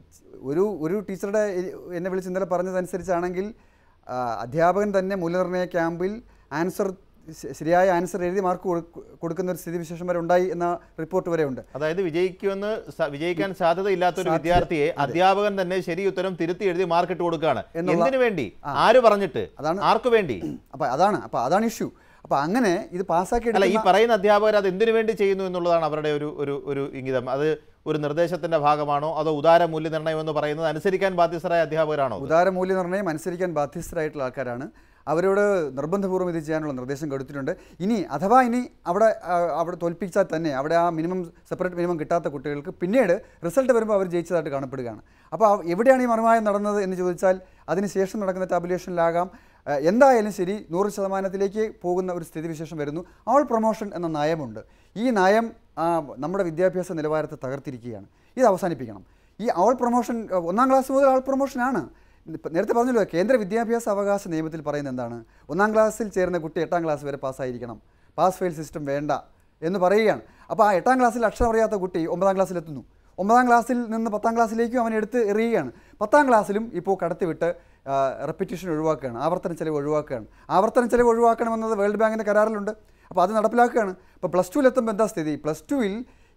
ഒരു ഒരു ടീച്ചറുടെ എ- എന്നെ വിളിച്ച് ഇന്നലെ പറഞ്ഞതനുസരിച്ചാണെങ്കിൽ ആ, അധ്യാപകൻ തന്നെ മൂല്യനിർണ്ണയ ക്യാമ്പിൽ ആൻസർ ശ- ശരിയായ ആൻസർ എഴുതി മാർക്ക് കൊടു- കൊടുക്കുന്ന ഒരു സ്ഥിതിവിശേഷം വരെ ഉണ്ടായി എന്ന റിപ്പോർട്ട് വരെ ഉണ്ട് അതായത് വിജയിക്കുമെന്ന് സ- വിജയിക്കാൻ സാധ്യതയില്ലാത്ത ഒരു വിദ്യാർത്ഥിയെ അധ്യാപകൻ തന്നെ ശരി ഉത്തരം തിരുത്തി എഴുതി മാർക്ക് ഇട്ട് കൊടുക്കുകയാണ് എന്നുള്ള- എന്തിനു വേണ്ടി ആര് പറഞ്ഞിട്ട് അതാണ് ആർക്കു വേണ്ടി അപ്പോൾ അതാണ് അപ്പോൾ അതാണ് ഇഷ്യൂ അപ്പോൾ അങ്ങനെ ഇത് പാസ്സാക്കി അല്ല ഈ എടുക്കുന്ന- പറയുന്ന അധ്യാപകർ അത് എന്തിനു വേണ്ടി ചെയ്യുന്നു എന്നുള്ളതാണ് അവരുടെ ഒരു ഒരു ഒരു ഇംഗിതം അത് ഒരു നിർദ്ദേശത്തിന്റെ ഭാഗമാണോ അതോ ഉദാര മൂല്യനിർണ്ണയം എന്ന് പറയുന്നത് അനുസരിക്കാൻ ബാധ്യസ്ഥരായ അധ്യാപകരാണോ അത്? ഉദാര മൂല്യനിർണ്ണയം അനുസരിക്കാൻ ബാധ്യസ്ഥരായിട്ടുള്ള ആൾക്കാരാണ് അവരോട് നിർബന്ധപൂർവ്വം ഇത് ചെയ്യാനുള്ള നിർദ്ദേശം കൊടുത്തിട്ടുണ്ട് ഇനി അഥവാ ഇനി അവിടെ ആ, അവിടെ തോൽപ്പിച്ചാൽ തന്നെ അവിടെ ആ മിനിമം സെപ്പറേറ്റ് മിനിമം കിട്ടാത്ത കുട്ടികൾക്ക് പിന്നീട് റിസൾട്ട് വരുമ്പോൾ അവർ ജയിച്ചതായിട്ട് കാണപ്പെടുകയാണ് അപ്പോൾ ആ- എവിടെയാണ് ഈ മറുമായം നടന്നത് എന്ന് ചോദിച്ചാൽ അതിനുശേഷം നടക്കുന്ന ടാബുലേഷനിലാകാം ആ, എന്തായാലും ശരി നൂറ് ശതമാനത്തിലേക്ക് പോകുന്ന ഒരു സ്ഥിതിവിശേഷം വരുന്നു ഓൾ പ്രൊമോഷൻ എന്ന നയമുണ്ട് ഈ നയം ആ, നമ്മുടെ വിദ്യാഭ്യാസ നിലവാരത്തെ തകർത്തിരിക്കുകയാണ് ഇത് അവസാനിപ്പിക്കണം ഈ ഓൾ പ്രൊമോഷൻ ആ, ഒന്നാം ക്ലാസ് മുതൽ ഓൾ പ്രൊമോഷനാണ് ഇപ്പം നേരത്തെ പറഞ്ഞല്ലോ കേന്ദ്ര വിദ്യാഭ്യാസ അവകാശ നിയമത്തിൽ പറയുന്നത് എന്താണ് ഒന്നാം ക്ലാസ്സിൽ ചേരുന്ന കുട്ടി എട്ടാം ക്ലാസ് വരെ പാസ്സായിരിക്കണം പാസ് ഫെയിൽ സിസ്റ്റം വേണ്ട എന്ന് പറയുകയാണ് അപ്പോൾ ആ എട്ടാം ക്ലാസ്സിൽ അക്ഷരം അറിയാത്ത കുട്ടി ഒമ്പതാം ക്ലാസ്സിലെത്തുന്നു ഒമ്പതാം ക്ലാസ്സിൽ നിന്ന് പത്താം ക്ലാസ്സിലേക്കും അവൻ എടുത്ത് എറിയുകയാണ് പത്താം ക്ലാസ്സിലും ഇപ്പോൾ കടത്തിവിട്ട് റെപ്പിറ്റേഷൻ ഒഴിവാക്കുകയാണ് ആവർത്തന ചെലവ് ഒഴിവാക്കുകയാണ് ആവർത്തന ചെലവ് ഒഴിവാക്കണമെന്നത് വേൾഡ് ബാങ്കിൻ്റെ കരാറിലുണ്ട് അപ്പോൾ അത് നടപ്പിലാക്കുകയാണ് ഇപ്പോൾ പ്ലസ് ടുവിലെത്തുമ്പോൾ എന്താ സ്ഥിതി പ്ലസ് ടുവിൽ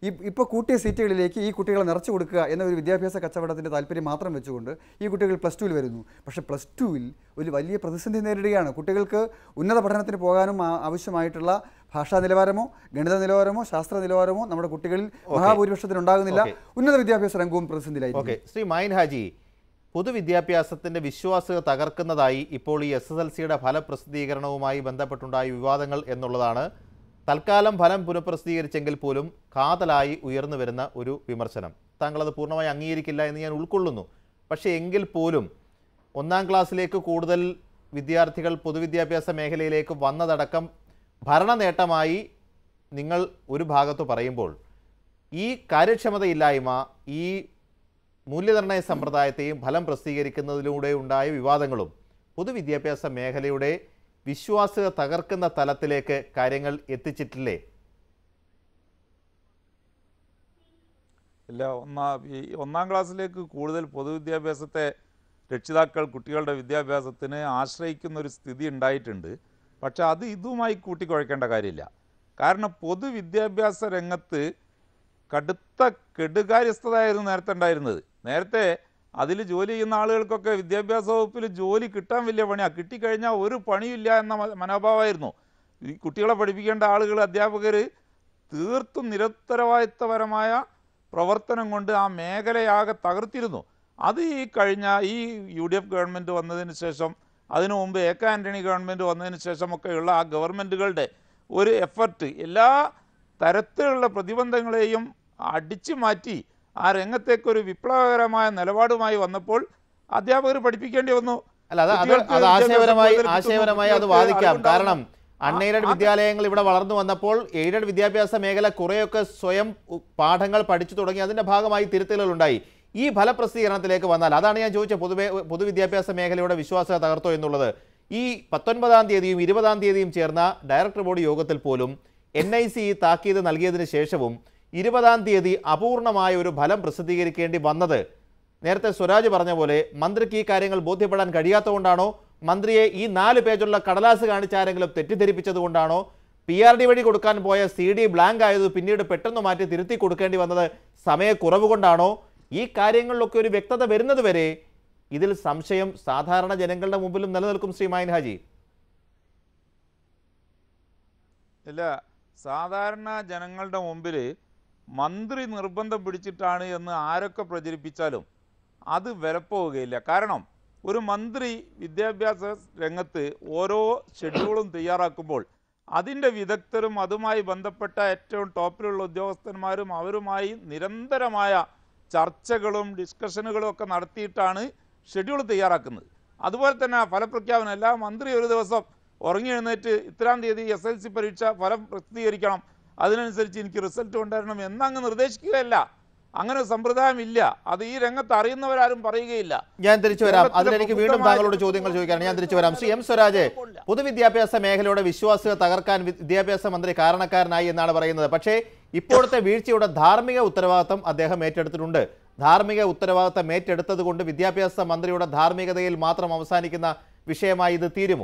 ഈ ഇപ്പോൾ കൂട്ടിയ സീറ്റുകളിലേക്ക് ഈ കുട്ടികളെ നിറച്ചു കൊടുക്കുക എന്ന ഒരു വിദ്യാഭ്യാസ കച്ചവടത്തിൻ്റെ താല്പര്യം മാത്രം വെച്ചുകൊണ്ട് ഈ കുട്ടികൾ പ്ലസ് ടുവിൽ വരുന്നു പക്ഷേ പ്ലസ് ടുവിൽ ഒരു വലിയ പ്രതിസന്ധി നേരിടുകയാണ് കുട്ടികൾക്ക് ഉന്നത പഠനത്തിന് പോകാനും ആ- ആവശ്യമായിട്ടുള്ള ഭാഷാ നിലവാരമോ ഗണിത നിലവാരമോ ശാസ്ത്ര നിലവാരമോ നമ്മുടെ കുട്ടികളിൽ മഹാഭൂരിപക്ഷത്തിന് ഉണ്ടാകുന്നില്ല ഓക്കെ. ഉന്നത വിദ്യാഭ്യാസ രംഗവും പ്രതിസന്ധിയിലായിരിക്കും ഓക്കെ ശ്രീ മൈൻ ഹാജി പൊതുവിദ്യാഭ്യാസത്തിന്റെ വിശ്വാസ്യത തകർക്കുന്നതായി ഇപ്പോൾ ഈ എസ് എസ് എൽ സിയുടെ ഫലപ്രസിദ്ധീകരണവുമായി ബന്ധപ്പെട്ടുണ്ടായ വിവാദങ്ങൾ എന്നുള്ളതാണ് തൽക്കാലം ഫലം പുനഃപ്രസിദ്ധീകരിച്ചെങ്കിൽ പോലും കാതലായി ഉയർന്നു വരുന്ന ഒരു വിമർശനം താങ്കൾ അത് പൂർണ്ണമായി അംഗീകരിക്കില്ല എന്ന് ഞാൻ ഉൾക്കൊള്ളുന്നു പക്ഷേ എങ്കിൽ പോലും ഒന്നാം ക്ലാസ്സിലേക്ക് കൂടുതൽ വിദ്യാർത്ഥികൾ പൊതുവിദ്യാഭ്യാസ മേഖലയിലേക്ക് വന്നതടക്കം ഭരണ നേട്ടമായി നിങ്ങൾ ഒരു ഭാഗത്ത് പറയുമ്പോൾ ഈ കാര്യക്ഷമതയില്ലായ്മ ഈ മൂല്യനിർണ്ണയ സമ്പ്രദായത്തെയും ഫലം പ്രസിദ്ധീകരിക്കുന്നതിലൂടെ ഉണ്ടായ വിവാദങ്ങളും പൊതുവിദ്യാഭ്യാസ മേഖലയുടെ വിശ്വാസ്യത തകർക്കുന്ന തലത്തിലേക്ക് കാര്യങ്ങൾ എത്തിച്ചിട്ടില്ലേ ഇല്ല ഒന്നാ ഈ ഒന്നാം ക്ലാസ്സിലേക്ക് കൂടുതൽ പൊതുവിദ്യാഭ്യാസത്തെ രക്ഷിതാക്കൾ കുട്ടികളുടെ വിദ്യാഭ്യാസത്തിന് ആശ്രയിക്കുന്ന ഒരു സ്ഥിതി ഉണ്ടായിട്ടുണ്ട് പക്ഷെ അത് ഇതുമായി കൂട്ടിക്കുഴക്കേണ്ട കാര്യമില്ല കാരണം പൊതുവിദ്യാഭ്യാസ രംഗത്ത് കടുത്ത കെടുകാര്യസ്ഥതയായിരുന്നു നേരത്തെ ഉണ്ടായിരുന്നത് നേരത്തെ അതിൽ ജോലി ചെയ്യുന്ന ആളുകൾക്കൊക്കെ വിദ്യാഭ്യാസ വകുപ്പിൽ ജോലി കിട്ടാൻ വലിയ പണിയാണ് കിട്ടിക്കഴിഞ്ഞാൽ ഒരു പണിയില്ല എന്ന മ- മനോഭാവമായിരുന്നു ഈ കുട്ടികളെ പഠിപ്പിക്കേണ്ട ആളുകൾ അധ്യാപകർ തീർത്തും നിരുത്തരവാദിത്തപരമായ പ്രവർത്തനം കൊണ്ട് ആ മേഖലയാകെ തകർത്തിരുന്നു അത് ഈ കഴിഞ്ഞ ഈ യു ഡി എഫ് ഗവൺമെൻറ് വന്നതിന് ശേഷം അതിനു മുമ്പ് എ കെ ആൻ്റണി ഗവൺമെൻറ് വന്നതിന് ശേഷമൊക്കെയുള്ള ആ ഗവൺമെൻറ്റുകളുടെ ഒരു എഫർട്ട് എല്ലാ തരത്തിലുള്ള പ്രതിബന്ധങ്ങളെയും അടിച്ചു മാറ്റി ആ രംഗത്തേക്കൊരു വിപ്ലവകരമായ നിലപാടുമായി വന്നപ്പോൾ അധ്യാപകർ പഠിപ്പിക്കേണ്ടി വന്നു അല്ല അത് അത് കുട്ടികൾക്ക് അത് വിദ്യാഭ്യാസം ആശയപരമായി കൂടുതൽ കിട്ടുന്നു, ആശയപരമായി അത് കുട്ടികൾക്ക് വാദിക്കാം അറിവുണ്ടാകുന്നു. കാരണം അൺഎയ്ഡഡ് ആ- വിദ്യാലയങ്ങൾ ഇവിടെ വളർന്നു വന്നപ്പോൾ എയ്ഡഡ് വിദ്യാഭ്യാസ മേഖല കുറേയൊക്കെ സ്വയം ഉ- പാഠങ്ങൾ പഠിച്ചു തുടങ്ങി അതിന്റെ ഭാഗമായി തിരുത്തലുകൾ ഉണ്ടായി ഈ ഫലപ്രസിദ്ധീകരണത്തിലേക്ക് വന്നാൽ അതാണ് ഞാൻ ചോദിച്ചത് പൊതുവെ പൊതുവിദ്യാഭ്യാസ മേഖലയുടെ വിശ്വാസ്യത തകർത്തോ എന്നുള്ളത് ഈ പത്തൊൻപതാം തീയതിയും ഇരുപതാം തീയതിയും ചേർന്ന ഡയറക്ടർ ബോർഡ് യോഗത്തിൽ പോലും എൻ ഐ സി താക്കീത് നൽകിയതിന് ശേഷവും ഇരുപതാം തീയതി അപൂർണമായ ഒരു ഫലം പ്രസിദ്ധീകരിക്കേണ്ടി വന്നത് നേരത്തെ സ്വരാജ് പറഞ്ഞ പോലെ മന്ത്രിക്ക് ഈ കാര്യങ്ങൾ ബോധ്യപ്പെടാൻ കഴിയാത്തതുകൊണ്ടാണോ മന്ത്രിയെ ഈ നാല് പേജുള്ള കടലാസ് കാണിച്ച് ആരെങ്കിലും തെറ്റിദ്ധരിപ്പിച്ചത് കൊണ്ടാണോ പി ആർ ഡി വഴി കൊടുക്കാൻ പോയ സി ഡി ബ്ലാങ്ക് ആയത് പിന്നീട് പെട്ടെന്ന് മാറ്റി തിരുത്തി കൊടുക്കേണ്ടി വന്നത് സമയക്കുറവ് കൊണ്ടാണോ ഈ കാര്യങ്ങളിലൊക്കെ ഒരു വ്യക്തത വരുന്നത് വരെ ഇതിൽ സംശയം സാധാരണ ജനങ്ങളുടെ മുമ്പിലും നിലനിൽക്കും ശ്രീ മായൻ ഹാജി ഇല്ല സാധാരണ ജനങ്ങളുടെ മുമ്പിൽ മന്ത്രി നിർബന്ധം പിടിച്ചിട്ടാണ് എന്ന് ആരൊക്കെ പ്രചരിപ്പിച്ചാലും അത് വിലപ്പോവുകയില്ല കാരണം ഒരു മന്ത്രി വിദ്യാഭ്യാസ രംഗത്ത് ഓരോ ഷെഡ്യൂളും തയ്യാറാക്കുമ്പോൾ അതിൻ്റെ വിദഗ്ധരും അതുമായി ബന്ധപ്പെട്ട ഏറ്റവും ടോപ്പിലുള്ള ഉദ്യോഗസ്ഥന്മാരും അവരുമായി നിരന്തരമായ ചർച്ചകളും ഡിസ്കഷനുകളും ഒക്കെ നടത്തിയിട്ടാണ് ഷെഡ്യൂൾ തയ്യാറാക്കുന്നത് അതുപോലെ തന്നെ ആ ഫലപ്രഖ്യാപനം എല്ലാ മന്ത്രി ഒരു ദിവസം ഉറങ്ങി എഴുന്നേറ്റ് ഇത്രാം തീയതി എസ് എൽ സി പരീക്ഷ ഫലം പ്രസിദ്ധീകരിക്കണം അതിനനുസരിച്ച് എനിക്ക് റിസൾട്ട് കൊണ്ടുവരണം എന്നങ്ങ് നിർദ്ദേശിക്കുകയല്ല അങ്ങനെ ഒരു സമ്പ്രദായം ഇല്ല അത് ഈ രംഗത്ത് അറിയുന്നവരാരും പറയുകയില്ല ഞാൻ തിരിച്ചു വരാം കേരളത്തിലെ അതിലെനിക്ക് വീണ്ടും പ്രബുദ്ധമായ താങ്കളോട് ചോദ്യങ്ങൾ ചോദിക്കാനാണ് ഞാൻ തിരിച്ചു വരാം ശ്രീ എം സ്വരാജ് പൊതുവിദ്യാഭ്യാസ മേഖലയുടെ വിശ്വാസ്യത തകർക്കാൻ വി- വിദ്യാഭ്യാസ മന്ത്രി കാരണക്കാരനായി എന്നാണ് പറയുന്നത് പക്ഷേ ഇപ്പോഴത്തെ വീഴ്ചയുടെ ധാർമ്മിക ഉത്തരവാദിത്തം അദ്ദേഹം ഏറ്റെടുത്തിട്ടുണ്ട് ധാർമ്മിക ഉത്തരവാദിത്തം ഏറ്റെടുത്തത് കൊണ്ട് വിദ്യാഭ്യാസ മന്ത്രിയുടെ ധാർമ്മികതയിൽ മാത്രം അവസാനിക്കുന്ന വിഷയമായി ഇത് തീരുമോ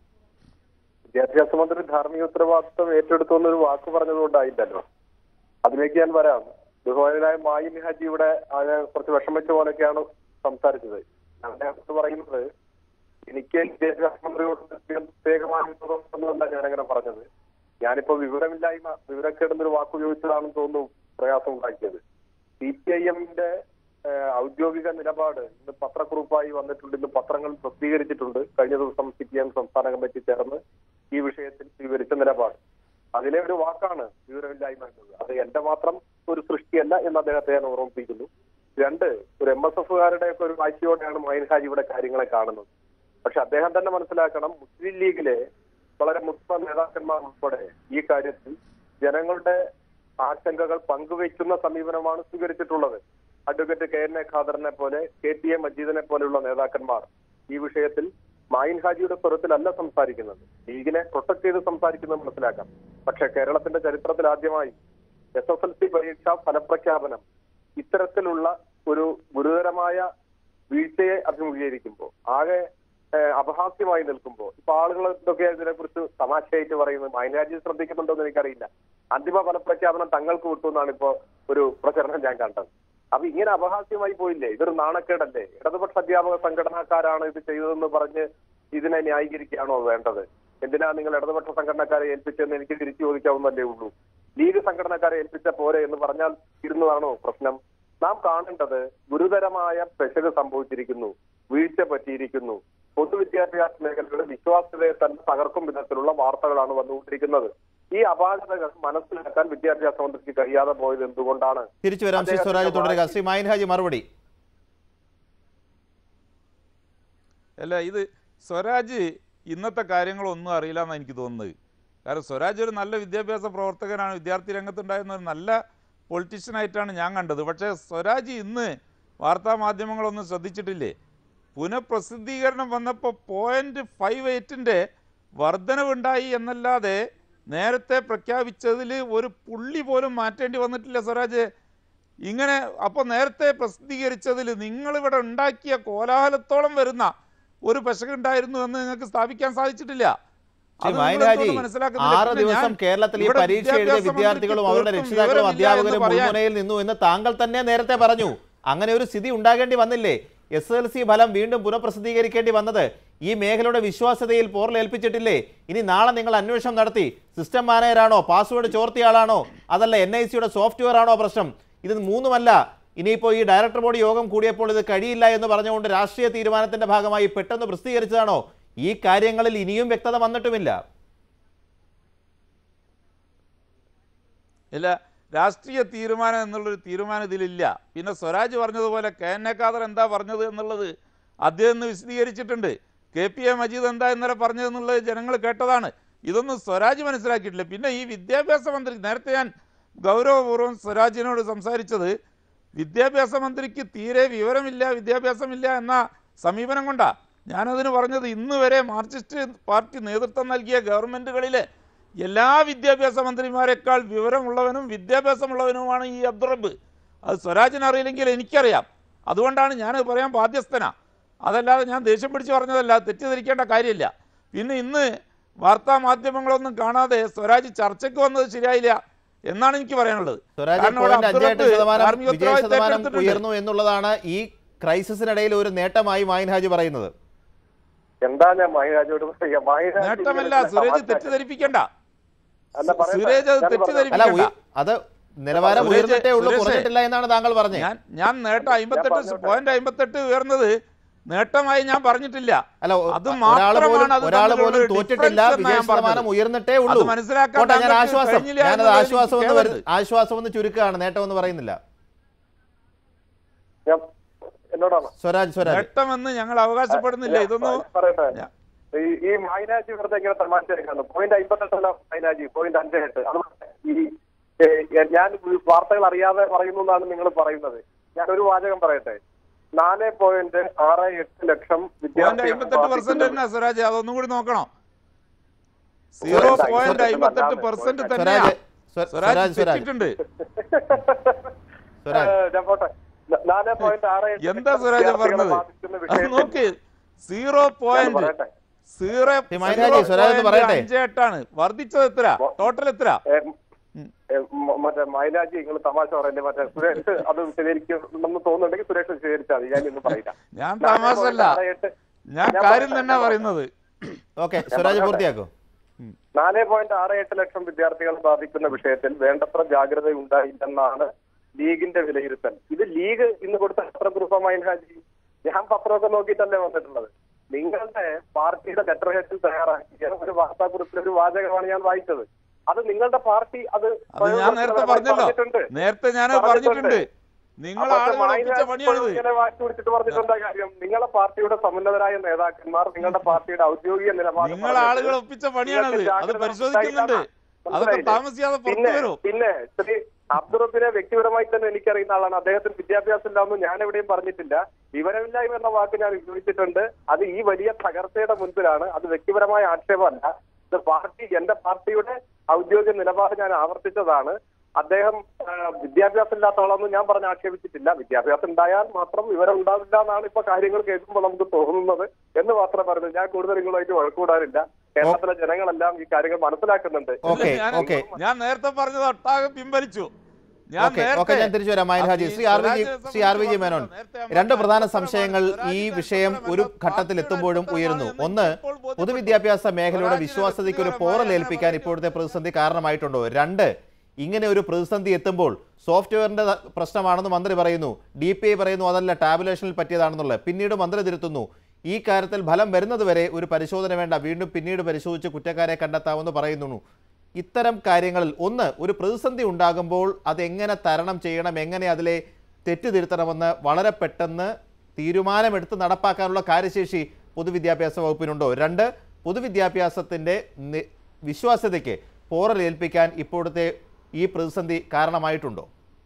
വിദ്യാഭ്യാസ മന്ത്രി ധാർമ്മിക ഉത്തരവാദിത്വം ഏറ്റെടുത്തു എന്നൊരു വാക്ക് പറഞ്ഞതുകൊണ്ടായില്ലല്ലോ അതിലേക്ക് ഞാൻ വരാം ബഹുമാനായ മായിൻ ഹാജി ഇവിടെ ആകെ കുറച്ച് വിഷമിച്ച പോലെയൊക്കെയാണ് സംസാരിച്ചത് അദ്ദേഹം പറയുന്നത് എനിക്ക് വിദ്യാഭ്യാസ മന്ത്രിയോട് പ്രത്യേകമായ വിരോധമൊന്നുമല്ല ഞാനങ്ങനെ പറഞ്ഞത് ഞാനിപ്പോ വിവരമില്ലായ്മ വിവരക്കേടുന്നൊരു വാക്ക് ഉപയോഗിച്ചതാണെന്ന് തോന്നുന്നു പ്രയാസം ഉണ്ടാക്കിയത് സി പി ഐ എമ്മിന്റെ ഔദ്യോഗിക നിലപാട് ഇന്ന് പത്രക്കുറിപ്പായി വന്നിട്ടുണ്ട് ഇന്ന് പത്രങ്ങൾ പ്രസിദ്ധീകരിച്ചിട്ടുണ്ട് കഴിഞ്ഞ ദിവസം സി പി എം സംസ്ഥാന കമ്മിറ്റി ചേർന്ന് ഈ വിഷയത്തിൽ സ്വീകരിച്ച നിലപാട് അതിലെ ഒരു വാക്കാണ് വിവരമില്ലായ്മ എന്നത് അത് എന്റെ മാത്രം ഒരു സൃഷ്ടിയല്ല എന്ന് അദ്ദേഹത്തെ ഞാൻ ഓർമ്മിപ്പിക്കുന്നു രണ്ട് ഒരു എം എസ് എഫുകാരുടെ ഒക്കെ ഒരു വാശിയോടെയാണ് മൈൻ ഹാജി ഇവിടെ കാര്യങ്ങളെ കാണുന്നത് പക്ഷെ അദ്ദേഹം തന്നെ മനസ്സിലാക്കണം മുസ്ലിം ലീഗിലെ വളരെ മുസ്ലിം നേതാക്കന്മാർ ഉൾപ്പെടെ ഈ കാര്യത്തിൽ ജനങ്ങളുടെ ആശങ്കകൾ പങ്കുവയ്ക്കുന്ന സമീപനമാണ് സ്വീകരിച്ചിട്ടുള്ളത് അഡ്വക്കേറ്റ് കെ എൻ എ ഖാദറിനെ പോലെ കെ ടി എ മജീദിനെ പോലെയുള്ള നേതാക്കന്മാർ ഈ വിഷയത്തിൽ മായിൻ ഹാജിയുടെ സ്വരത്തിലല്ല സംസാരിക്കുന്നത് ലീഗിനെ പ്രൊട്ടക്ട് ചെയ്ത് സംസാരിക്കുന്നത് മനസ്സിലാക്കാം പക്ഷെ കേരളത്തിന്റെ ചരിത്രത്തിൽ ആദ്യമായി എസ് എസ് എൽ സി പരീക്ഷാ ഫലപ്രഖ്യാപനം ഇത്തരത്തിലുള്ള ഒരു ഗുരുതരമായ വീഴ്ചയെ അഭിമുഖീകരിക്കുമ്പോൾ ആകെ ഏഹ്, അപഹാസ്യമായി നിൽക്കുമ്പോൾ ഇപ്പൊ ആളുകൾ ഇതൊക്കെ ഇതിനെ കുറിച്ച് തമാശയായിട്ട് പറയുന്നത് മൈനാജി ശ്രദ്ധിക്കുന്നുണ്ടോ എന്ന് എനിക്കറിയില്ല അന്തിമ ഫലപ്രഖ്യാപനം തങ്ങൾക്ക് വിട്ടു എന്നാണ് ഇപ്പോ ഒരു പ്രചരണം ഞാൻ കണ്ടത് അപ്പൊ ഇങ്ങനെ അപഹാസ്യമായി പോയില്ലേ ഇതൊരു നാണക്കേടല്ലേ ഇടതുപക്ഷ അധ്യാപക സംഘടനക്കാരാണ് ഇത് ചെയ്തതെന്ന് പറഞ്ഞ് ഇതിനെ ന്യായീകരിക്കുകയാണോ വേണ്ടത് എന്തിനാ നിങ്ങൾ ഇടതുപക്ഷ സംഘടനക്കാരെ ഏൽപ്പിച്ചെന്ന് എനിക്ക് തിരിച്ചു ചോദിക്കാവുന്നല്ലേ ഉള്ളൂ ലീഗ് സംഘടനക്കാരെ ഏൽപ്പിച്ച പോരെ എന്ന് പറഞ്ഞാൽ ഇരുന്നതാണോ പ്രശ്നം നാം കാണേണ്ടത് ഗുരുതരമായ പെശക് സംഭവിച്ചിരിക്കുന്നു വീഴ്ച പറ്റിയിരിക്കുന്നു പൊതുവിദ്യാഭ്യാസ മേഖലയുടെ വിശ്വാസ്യതയെ തന്നെ തകർക്കും വിധത്തിലുള്ള വാർത്തകളാണ് വന്നുകൊണ്ടിരിക്കുന്നത് ഈ അപാകതകൾ മനസ്സിലാക്കാൻ വിദ്യാഭ്യാസ മന്ത്രിക്ക് കഴിയാതെ പോയത് എന്തുകൊണ്ടാണ് തിരിച്ചു വരാം ശ്രീ സ്വരാജ് തുടരുക ശ്രീ മൈൻ ഹാജി മറുപടി അല്ല ഇത് സ്വരാജ് ഇന്നത്തെ കാര്യങ്ങളൊന്നും അറിയില്ല എന്നാണ് എനിക്ക് തോന്നുന്നത് കാരണം സ്വരാജ് ഒരു നല്ല വിദ്യാഭ്യാസ പ്രവർത്തകനാണ് വിദ്യാർത്ഥി രംഗത്തുണ്ടായിരുന്ന ഒരു നല്ല പൊളിറ്റീഷ്യനായിട്ടാണ് ഞാൻ കണ്ടത് പക്ഷേ സ്വരാജ് ഇന്ന് വാർത്താ മാധ്യമങ്ങളൊന്നും ശ്രദ്ധിച്ചിട്ടില്ലേ പുനഃപ്രസിദ്ധീകരണം വന്നപ്പോൾ പോയിന്റ് ഫൈവ് എയ്റ്റിൻ്റെ വർധനവുണ്ടായി എന്നല്ലാതെ നേരത്തെ പ്രഖ്യാപിച്ചതിൽ ഒരു പുള്ളി പോലും മാറ്റേണ്ടി വന്നിട്ടില്ല സ്വരാജ് ഇങ്ങനെ അപ്പോൾ നേരത്തെ പ്രസിദ്ധീകരിച്ചതിൽ നിങ്ങളിവിടെ ഉണ്ടാക്കിയ കോലാഹലത്തോളം വരുന്ന ഒരു പെശകുണ്ടായിരുന്നു എന്ന് നിങ്ങൾക്ക് സ്ഥാപിക്കാൻ സാധിച്ചിട്ടില്ല ശ്രീ അത് മൈൻ നിങ്ങൾ ഹാജി എന്തുകൊണ്ട് മനസ്സിലാക്കുന്നില്ല? ആറ് പിന്നെ ദിവസം ഞാൻ കേരളത്തിൽ ഈ ഇവിടെ പരീക്ഷ എഴുതിയ വിദ്യാഭ്യാസ വിദ്യാർത്ഥികളും മന്ത്രിക്ക് അവരുടെ തീർത്തും രക്ഷിതാക്കളും വിവരമില്ല അധ്യാപകരും എന്ന് പറയാൻ മുൾമുനയിൽ നിന്നു എന്ന് താങ്കൾ തന്നെ നേരത്തെ പറഞ്ഞു അങ്ങനെ ഒരു സ്ഥിതി ഉണ്ടാകേണ്ടി വന്നില്ലേ എസ് എൽ സി ഫലം വീണ്ടും പുനഃപ്രസിദ്ധീകരിക്കേണ്ടി വന്നത് ഈ മേഖലയുടെ വിശ്വാസ്യതയിൽ പോറലേൽപ്പിച്ചിട്ടില്ലേ ഇനി നാളെ നിങ്ങൾ അന്വേഷണം നടത്തി സിസ്റ്റം മാനേജറാണോ പാസ്വേഡ് ചോർത്തിയ ആളാണോ അതല്ല എൻ ഐ സിയുടെ സോഫ്റ്റ്വെയർ ആണോ പ്രശ്നം ഇത് മൂന്നുമല്ല ഇനിയിപ്പോൾ ഈ ഡയറക്ടർ ബോർഡ് യോഗം കൂടിയപ്പോൾ ഇത് കഴിയില്ല എന്ന് പറഞ്ഞുകൊണ്ട് രാഷ്ട്രീയ തീരുമാനത്തിന്റെ ഭാഗമായി പെട്ടെന്ന് പ്രസിദ്ധീകരിച്ചതാണോ ഈ കാര്യങ്ങളിൽ ഇനിയും വ്യക്തത വന്നിട്ടുമില്ല ഇല്ല രാഷ്ട്രീയ തീരുമാനം എന്നുള്ളൊരു തീരുമാനം ഇതിലില്ല പിന്നെ സ്വരാജ് പറഞ്ഞതുപോലെ കെ എൻ എ ഖാദർ എന്താ പറഞ്ഞത് എന്നുള്ളത് അദ്ദേഹം ഇന്ന് വിശദീകരിച്ചിട്ടുണ്ട് കെ പി എ മജീദ് എന്താ ഇന്നലെ പറഞ്ഞതെന്നുള്ളത് ജനങ്ങൾ കേട്ടതാണ് ഇതൊന്നും സ്വരാജ് മനസ്സിലാക്കിയിട്ടില്ല പിന്നെ ഈ വിദ്യാഭ്യാസ മന്ത്രി നേരത്തെ ഞാൻ ഗൗരവപൂർവ്വം സ്വരാജിനോട് സംസാരിച്ചത് വിദ്യാഭ്യാസ മന്ത്രിക്ക് തീരെ വിവരമില്ല വിദ്യാഭ്യാസമില്ല എന്ന സമീപനം കൊണ്ടാ ഞാനതിന് പറഞ്ഞത് ഇന്ന് വരെ മാർക്സിസ്റ്റ് പാർട്ടി നേതൃത്വം നൽകിയ ഗവൺമെൻറ്റുകളിലെ എല്ലാ വിദ്യാഭ്യാസ മന്ത്രിമാരെക്കാൾ വിവരമുള്ളവനും വിദ്യാഭ്യാസമുള്ളവനുമാണ് ഈ അബ്ദുറബ് അത് സ്വരാജിന് അറിയില്ലെങ്കിൽ എനിക്കറിയാം അതുകൊണ്ടാണ് ഞാൻ പറയാൻ ബാധ്യസ്ഥന അതല്ലാതെ ഞാൻ ദേഷ്യം പിടിച്ച് പറഞ്ഞതല്ല തെറ്റിദ്ധരിക്കേണ്ട കാര്യമില്ല പിന്നെ ഇന്ന് വാർത്താ മാധ്യമങ്ങളൊന്നും കാണാതെ സ്വരാജ് ചർച്ചയ്ക്ക് വന്നത് ശരിയായില്ല എന്നാണ് എനിക്ക് പറയാനുള്ളത് സ്വരാജ് കാരണം ഇവിടെ പോയിന്റ് അഞ്ചെട്ട് അബ്ദുറബ്ബ് ശതമാനം ധാർമ്മിക വിജയ ഉത്തരവാദിത്തം ശതമാനം ഏറ്റെടുത്തിട്ടുണ്ട്. ഉയർന്നു എന്നുള്ളതാണ് ഈ ക്രൈസിസിനിടയിൽ ഒരു നേട്ടമായി മായിൻ ഹാജി പറയുന്നത് എന്താ ഞാൻ മഹിരാജോട് പറയാ മഹിരാജ് നേട്ടമല്ല ഇങ്ങനെ സുരേജ് തമാശ- തെറ്റിദ്ധരിപ്പിക്കണ്ട അല്ല, പറയട്ടെ. സുരേജ് അത് ഞാൻ പറഞ്ഞത്. അല്ല തെറ്റിദ്ധരിപ്പിക്കണ്ട ഉയ- അത് നിലവാരം സുരേഷ്, ഉയർന്നിട്ടേ ഉള്ളൂ സുരേഷ്, കുറഞ്ഞിട്ടില്ല എന്നാണ് താങ്കൾ പറഞ്ഞത് ഞാൻ ഞാൻ നേട്ടം അമ്പത്തെട്ട് പറഞ്ഞോട്ടെ. പോയിന്റ് അമ്പത്തെട്ട് ഉയർന്നത് നേട്ടമായി ഞാൻ പറഞ്ഞിട്ടില്ല അല്ല ഒ- അത് ഒരാൾ മാത്രമാണ് പോലും അത് ഒരാൾ തമ്മിലുള്ള പോലും ഒരു തോറ്റിട്ടില്ല difference എന്നാ വിജയ ഞാൻ പറഞ്ഞത്. ശതമാനം ഉയർന്നിട്ടേ ഉള്ളൂ അത് മനസ്സിലാക്കാൻ പോട്ടെ, ഞാൻ താങ്കൾക്ക് ആശ്വാസം കഴിഞ്ഞില്ല ഞാനത് എന്നുള്ളത് ആശ്വാസം എന്ന് എനിക്ക് വരു- ആശ്വാസം എന്ന് ചുരുക്കമാണ് നേട്ടം എന്ന് പറയുന്നില്ല ഞാൻ എന്നോടാണ് സ്വരാജ് സ്വരാജ് നേട്ടമെന്ന് ഞങ്ങൾ അവകാശപ്പെടുന്നില്ല ഇതൊന്നും പറയട്ടെ ഞാൻ- ഈ ഈ മൈനാജി വെറുതെ ഇങ്ങനെ തമാശ എടുക്കുന്നു പോയിന്റ് അമ്പത്തെട്ടല്ല മൈനാജി പോയിന്റ് അഞ്ചെട്ട് അത് ഈ ഏ, ഞാൻ ഈ വാർത്തകൾ അറിയാതെ പറയുന്നു എന്നാണ് നിങ്ങൾ പറയുന്നത് ഞാൻ ഒരു വാചകം പറയട്ടെ നാല് പോയിന്റ് ആറ് എട്ട് ലക്ഷം പോയിന്റ് അമ്പത്തെട്ട് പെർസെന്റ് തന്നെ സ്വരാജ് അതൊന്നും കൂടി നോക്കണം സീറോ പോയിന്റ് അമ്പത്തെട്ട് പെർസെന്റ് തന്നെയാ സ്വരാജ് സ്വ- സ്വരാജ് സ്വരാജ് സ്വരാജ് തെറ്റിട്ടുണ്ട് സ്വരാജ് ഞാൻ പോട്ടെ ന- നാല് പോയിന്റ് ആറ് എട്ട് എന്താ ലക്ഷം സ്വരാജ് വിദ്യാർത്ഥികളെ പറഞ്ഞത് ബാധിക്കുന്ന അത് വിഷയത്തിൽ നോക്ക് സീറോ ഞാൻ പോയിന്റ് പറയട്ടെ സീറോ ശ്രീ മൈനാജി, സ്വരാജ് ഒന്ന് പറയട്ടെ. അഞ്ച് എട്ടാണ് വർദ്ധിച്ചത് എത്ര ടോട്ടൽ എത്ര ഏ, ഏ, മ- മറ്റേ മൈലാജി നിങ്ങൾ തമാശ പറയല്ലേ മറ്റേ സുരേഷ് അത് വിശദീകരിക്കുമെന്ന് തോന്നുന്നുണ്ടെങ്കിൽ സുരേഷ് വിശദീകരിച്ചാൽ മതി ഞാൻ ഇന്ന് പറയില്ല ഞാൻ തമാശല്ല നാല് point ഞാൻ ഞാൻ കാര്യം പറയട്ടെ, തന്നെ ഞാൻ പറയുന്നത് ഓക്കെ സ്വരാജ് പൂർത്തിയാക്കൂ നാല് പോയിന്റ് ആറ് എട്ട് ലക്ഷം വിദ്യാർത്ഥികളെ ബാധിക്കുന്ന വിഷയത്തിൽ വേണ്ടത്ര ജാഗ്രത ഉണ്ടായില്ലെന്നാണ് ലീഗിന്റെ വിലയിരുത്തൽ ഇത് ലീഗ് ഇന്ന് കൊടുത്ത പത്രക്കുറിപ്പ് മൈൻഹാജി ഞാൻ പത്രമൊക്കെ നോക്കിയിട്ടല്ലേ വന്നിട്ടുള്ളത് നിങ്ങളുടെ പാർട്ടിയുടെ ലെറ്റർ ഹെഡിൽ തയ്യാറാക്കിയ ഒരു വാർത്താക്കുറിപ്പിൽ ഒരു വാചകമാണ് ഞാൻ വായിച്ചത് അത് നിങ്ങളുടെ പാർട്ടി അത് അത് ഞാൻ നേരത്തെ പറഞ്ഞല്ലോ പറഞ്ഞിട്ടുണ്ട്. നേരത്തെ ഞാൻ പറഞ്ഞിട്ടുണ്ട് നിങ്ങൾ അപ്പൊ ആളുകളെ മായിന ഒപ്പിച്ച പണിയാണിത് ഇങ്ങനെ വാശി പിടിച്ചിട്ട് പറഞ്ഞിട്ട് എന്താ കാര്യം നിങ്ങളെ പാർട്ടിയുടെ സമുന്നതരായ നേതാക്കന്മാർ നിങ്ങളുടെ പാർട്ടിയുടെ ഔദ്യോഗിക നിലപാട് നിങ്ങൾ പറഞ്ഞിട്ട് ആളുകൾ ഒപ്പിച്ച പണിയാണത് നിങ്ങൾക്ക് അത് ജാഗ്രത പരിശോധിക്കുന്നുണ്ട് ഉണ്ടായിട്ടാണ്. അതൊക്കെ മനസ്സിലായില്ലേ? താമസിയാതെ പുറത്തു പിന്നെ വരും പിന്നെ ശ്രീ അബ്ദുറബിനെ വ്യക്തിപരമായി തന്നെ എനിക്കറിയുന്ന ആളാണ് അദ്ദേഹത്തിന് വിദ്യാഭ്യാസം ഇല്ലാമെന്ന് ഞാൻ എവിടെയും പറഞ്ഞിട്ടില്ല വിവരമില്ലായ്മ എന്ന വാക്ക് ഞാൻ ഉപയോഗിച്ചിട്ടുണ്ട് അത് ഈ വലിയ തകർച്ചയുടെ മുൻപിലാണ് അത് വ്യക്തിപരമായ ആക്ഷേപമല്ല ഇത് പാർട്ടി എന്റെ പാർട്ടിയുടെ ഔദ്യോഗിക നിലപാട് ഞാൻ ആവർത്തിച്ചതാണ് അദ്ദേഹം ആ, വിദ്യാഭ്യാസം ഇല്ലാത്ത ആളെന്ന് ഞാൻ പറഞ്ഞ് ആക്ഷേപിച്ചിട്ടില്ല വിദ്യാഭ്യാസം ഉണ്ടായാൽ മാത്രം വിവരം ഉണ്ടാവില്ല എന്നാണ് ഇപ്പൊ കാര്യങ്ങൾ കേൾക്കുമ്പോൾ നമുക്ക് തോന്നുന്നത് എന്ന് മാത്രം പറഞ്ഞു ഞാൻ കൂടുതൽ നിങ്ങളുമായിട്ട് വഴക്കൂടാനില്ല കേരളത്തിലെ ജനങ്ങളെല്ലാം ഈ കാര്യങ്ങൾ മനസ്സിലാക്കുന്നുണ്ട് ഓക്കെ ഞാൻ- ഓക്കെ ഞാൻ നേരത്തെ പറഞ്ഞത് ഒട്ടാകെ പിൻവലിച്ചു ഞാൻ ഓക്കെ ഓക്കെ ഞാൻ തിരിച്ചു വരാം Mayan Haji Shri R V G Shri R V G Menon രണ്ട് പ്രധാന സംശയങ്ങൾ ഈ വിഷയം ഒരു ഘട്ടത്തിൽ എത്തുമ്പോഴും ഉയരുന്നു ഒന്ന് പൊതുവിദ്യാഭ്യാസ മേഖലയുടെ വിശ്വാസ്യതയ്ക്ക് ഒരു പോറലേൽപ്പിക്കാൻ ഇപ്പോഴത്തെ പ്രതിസന്ധി കാരണമായിട്ടുണ്ടോ രണ്ട് ഇങ്ങനെ ഒരു പ്രതിസന്ധി എത്തുമ്പോൾ സോഫ്റ്റ്വെയറിന്റെ ത- പ്രശ്നമാണെന്ന് മന്ത്രി പറയുന്നു ഡി പി ഐ പറയുന്നു അതല്ല ടാബുലേഷനിൽ പറ്റിയതാണെന്നുള്ളത് പിന്നീട് മന്ത്രി തിരുത്തുന്നു ഈ കാര്യത്തിൽ ഫലം വരുന്നതുവരെ ഒരു പരിശോധന വേണ്ട വീണ്ടും പിന്നീട് പരിശോധിച്ച് കുറ്റക്കാരെ കണ്ടെത്താമെന്ന് പറയുന്നു ഇത്തരം കാര്യങ്ങളിൽ ഒന്ന് ഒരു പ്രതിസന്ധി ഉണ്ടാകുമ്പോൾ അതെങ്ങനെ തരണം ചെയ്യണം എങ്ങനെ അതിലെ തെറ്റ് തിരുത്തണമെന്ന് വളരെ പെട്ടെന്ന് തീരുമാനമെടുത്ത് നടപ്പാക്കാനുള്ള കാര്യശേഷി പൊതുവിദ്യാഭ്യാസ വകുപ്പിനുണ്ടോ രണ്ട് പൊതുവിദ്യാഭ്യാസത്തിൻ്റെ നി- വിശ്വാസ്യതയ്ക്ക് പോറലേൽപ്പിക്കാൻ ഇപ്പോഴത്തെ ഈ പ്രതിസന്ധി കാരണമായിട്ടുണ്ടോ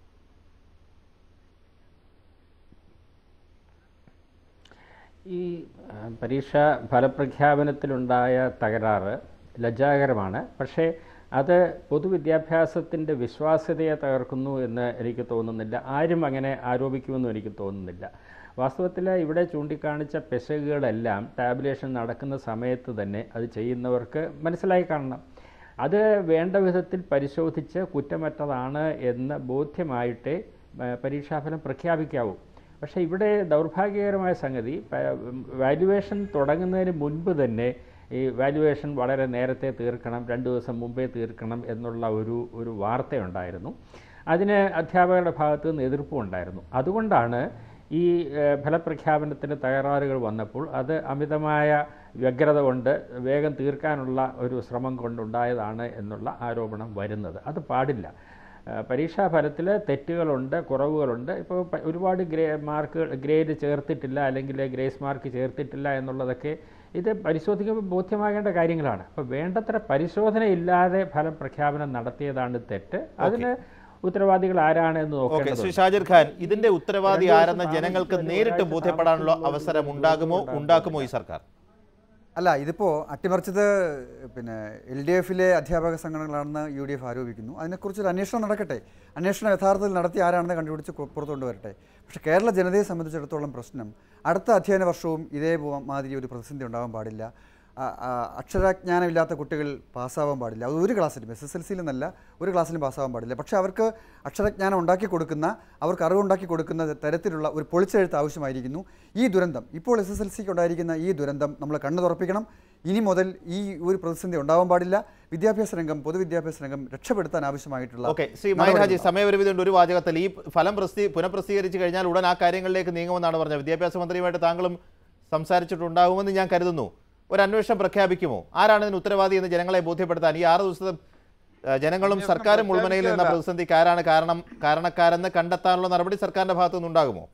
ഈ ആ, പരീക്ഷാ ഫലപ്രഖ്യാപനത്തിലുണ്ടായ തകരാറ് ലജ്ജാകരമാണ് പക്ഷേ അത് പൊതുവിദ്യാഭ്യാസത്തിൻ്റെ വിശ്വാസ്യതയെ തകർക്കുന്നു എന്ന് എനിക്ക് തോന്നുന്നില്ല ആരും അങ്ങനെ ആരോപിക്കുമെന്നും എനിക്ക് തോന്നുന്നില്ല വാസ്തവത്തിൽ ഇവിടെ ചൂണ്ടിക്കാണിച്ച പെശകുകളെല്ലാം ടാബുലേഷൻ നടക്കുന്ന സമയത്ത് തന്നെ അത് ചെയ്യുന്നവർക്ക് മനസ്സിലായി കാണണം അത് വേണ്ട വിധത്തിൽ പരിശോധിച്ച് കുറ്റമറ്റതാണ് എന്ന് ബോധ്യമായിട്ടേ ആ, പരീക്ഷാഫലം പ്രഖ്യാപിക്കാവൂ പക്ഷേ ഇവിടെ ദൗർഭാഗ്യകരമായ സംഗതി വാല്യുവേഷൻ തുടങ്ങുന്നതിന് മുൻപ് തന്നെ ഈ വാല്യുവേഷൻ വളരെ നേരത്തെ തീർക്കണം രണ്ട് ദിവസം മുമ്പേ തീർക്കണം എന്നുള്ള ഒരു ഒരു വാർത്തയുണ്ടായിരുന്നു അതിന് അധ്യാപകരുടെ ഭാഗത്തു നിന്ന് എതിർപ്പും ഉണ്ടായിരുന്നു അതുകൊണ്ടാണ് ഈ ഏഹ്, ഫലപ്രഖ്യാപനത്തിന് തകരാറുകൾ വന്നപ്പോൾ അത് അമിതമായ വ്യഗ്രത കൊണ്ട് വേഗം തീർക്കാനുള്ള ഒരു ശ്രമം കൊണ്ടുണ്ടായതാണ് എന്നുള്ള ആരോപണം വരുന്നത് അത് പാടില്ല ഏഹ്, പരീക്ഷാ ഫലത്തിൽ തെറ്റുകളുണ്ട് കുറവുകളുണ്ട് ഇപ്പോൾ പ- ഒരുപാട് ഗ്രേ മാർക്ക് ഗ്രേഡ് ചേർത്തിട്ടില്ല അല്ലെങ്കിൽ ഗ്രേസ് മാർക്ക് ചേർത്തിട്ടില്ല എന്നുള്ളതൊക്കെ ഇത് പരിശോധിക്കുമ്പോൾ ബോധ്യമാകേണ്ട കാര്യങ്ങളാണ് അപ്പോൾ വേണ്ടത്ര പരിശോധന ഇല്ലാതെ ഫലം പ്രഖ്യാപനം നടത്തിയതാണ് തെറ്റ് അതിന് ഉത്തരവാദികൾ ആരാണ് എന്ന് ഓക്കെ നോക്കേണ്ടത് ശ്രീ ഷാജിർ ഖാൻ ഇതിന്റെ ഉത്തരവാദി രണ്ട് ദിവസം ആരെന്ന് ജനങ്ങൾക്ക് താമസിച്ച് നേരിട്ട് ഒരാഴ്ച ബോധ്യപ്പെടാനുള്ള താമസിച്ചുള്ള അവസരം ഒരു ഉണ്ടാകുമോ ഉണ്ടാകും. ഉണ്ടാക്കുമോ ഈ സർക്കാർ അല്ല ഇതിപ്പോൾ അട്ടിമറിച്ചത് പിന്നെ എൽ ഡി എഫിലെ അധ്യാപക സംഘടനകളാണെന്ന് യു ഡി എഫ് ആരോപിക്കുന്നു അതിനെക്കുറിച്ചൊരു അന്വേഷണം നടക്കട്ടെ അന്വേഷണം യഥാർത്ഥത്തിൽ നടത്തി ആരാണെന്ന് കണ്ടുപിടിച്ച് കൊ- പുറത്തു കൊണ്ടുവരട്ടെ പക്ഷേ കേരള ജനതയെ സംബന്ധിച്ചിടത്തോളം പ്രശ്നം അടുത്ത അധ്യയന വർഷവും ഇതേ പോ- മാതിരി ഒരു പ്രതിസന്ധി ഉണ്ടാകാൻ പാടില്ല ആ, ആ, അക്ഷരജ്ഞാനമില്ലാത്ത കുട്ടികൾ പാസ്സാവാൻ പാടില്ല അത് ഒരു ക്ലാസ്സിലും എസ് എസ് എൽ സിയിൽ നിന്നല്ല ഒരു ക്ലാസ്സിലും പാസ്സാവാൻ പാടില്ല പക്ഷേ അവർക്ക് അക്ഷരജ്ഞാനം ഉണ്ടാക്കി കൊടുക്കുന്ന അവർക്ക് അറിവുണ്ടാക്കി കൊടുക്കുന്ന തരത്തിലുള്ള ഒരു പൊളിച്ചെഴുത്ത് ആവശ്യമായിരിക്കുന്നു ഈ ദുരന്തം ഇപ്പോൾ എസ് എസ് എൽ സിക്ക് ഉണ്ടായിരിക്കുന്ന ഈ ദുരന്തം നമ്മൾ കണ്ണു തുറപ്പിക്കണം ഇനി മുതൽ ഈ ഒരു പ്രതിസന്ധി ഉണ്ടാവാൻ പാടില്ല വിദ്യാഭ്യാസ രംഗം പൊതുവിദ്യാഭ്യാസ രംഗം രക്ഷപ്പെടുത്താൻ ആവശ്യമായിട്ടുള്ള ഓക്കെ ശ്രീ മൈൻ ഹാജി നടപടികൾ. സമയപരിമിതി ഉണ്ട് ഒരു വാചകത്തിൽ ഈ ഫലം പ്രസിദ്ധീ പുനഃപ്രസിദ്ധീകരിച്ച് കഴിഞ്ഞാൽ ഉടൻ ആ കാര്യങ്ങളിലേക്ക് നീങ്ങുമെന്നാണ് പറഞ്ഞത് വിദ്യാഭ്യാസ മന്ത്രിയുമായിട്ട് താങ്കളും സംസാരിച്ചിട്ടുണ്ടാകുമെന്ന് ഞാൻ കരുതുന്നു ഒരു അന്വേഷണം പ്രഖ്യാപിക്കുമോ ആരാണ് ഇതിന് ഉത്തരവാദി എന്ന് ജനങ്ങളെ ബോധ്യപ്പെടുത്താൻ ഈ ആറ് ദിവസത്തെ ആ, ജനങ്ങളും അന്വേഷണം സർക്കാരും മുൾമുനയിൽ നിന്ന പ്രഖ്യാപിക്കുകയല്ല. പ്രതിസന്ധിക്ക് ആരാണ് കാരണം കാരണക്കാരെന്ന് കണ്ടെത്താനുള്ള നടപടി സർക്കാരിന്റെ ഭാഗത്തു നിന്നുണ്ടാകുമോ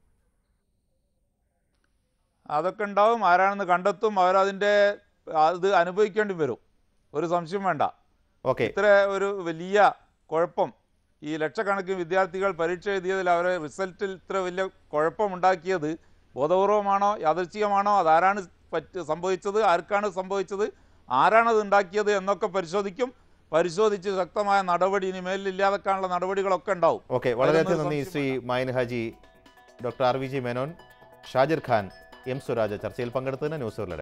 അതൊക്കെ ഉണ്ടാവും ആരാണെന്ന് കണ്ടെത്തും അവരതിൻ്റെ അത് അനുഭവിക്കേണ്ടി വരും ഒരു സംശയം വേണ്ട ഓക്കെ ഇത്ര ഒരു വലിയ കുഴപ്പം ഈ ലക്ഷക്കണക്കിന് വിദ്യാർത്ഥികൾ പരീക്ഷ എഴുതിയതിൽ അവരെ റിസൾട്ടിൽ ഇത്ര വലിയ കുഴപ്പമുണ്ടാക്കിയത് ബോധപൂർവമാണോ യാദൃച്ഛികമാണോ അതാരാണ് പറ്റ് സംഭവിച്ചത് ആർക്കാണ് സംഭവിച്ചത് ആരാണത് ഉണ്ടാക്കിയത് എന്നൊക്കെ പരിശോധിക്കും പരിശോധിച്ച് ശക്തമായ നടപടി ഇനി മേലിൽ ഇല്ലാതെക്കാനുള്ള നടപടികളൊക്കെ ഉണ്ടാവും ഓക്കെ വളരെയധികം അതിലൊന്നും നന്ദി Shri Mayin Haji doctor R V G Menon Shajir Khan M Suraj ചർച്ചയിൽ പങ്കെടുത്തതിന് ന്യൂസ്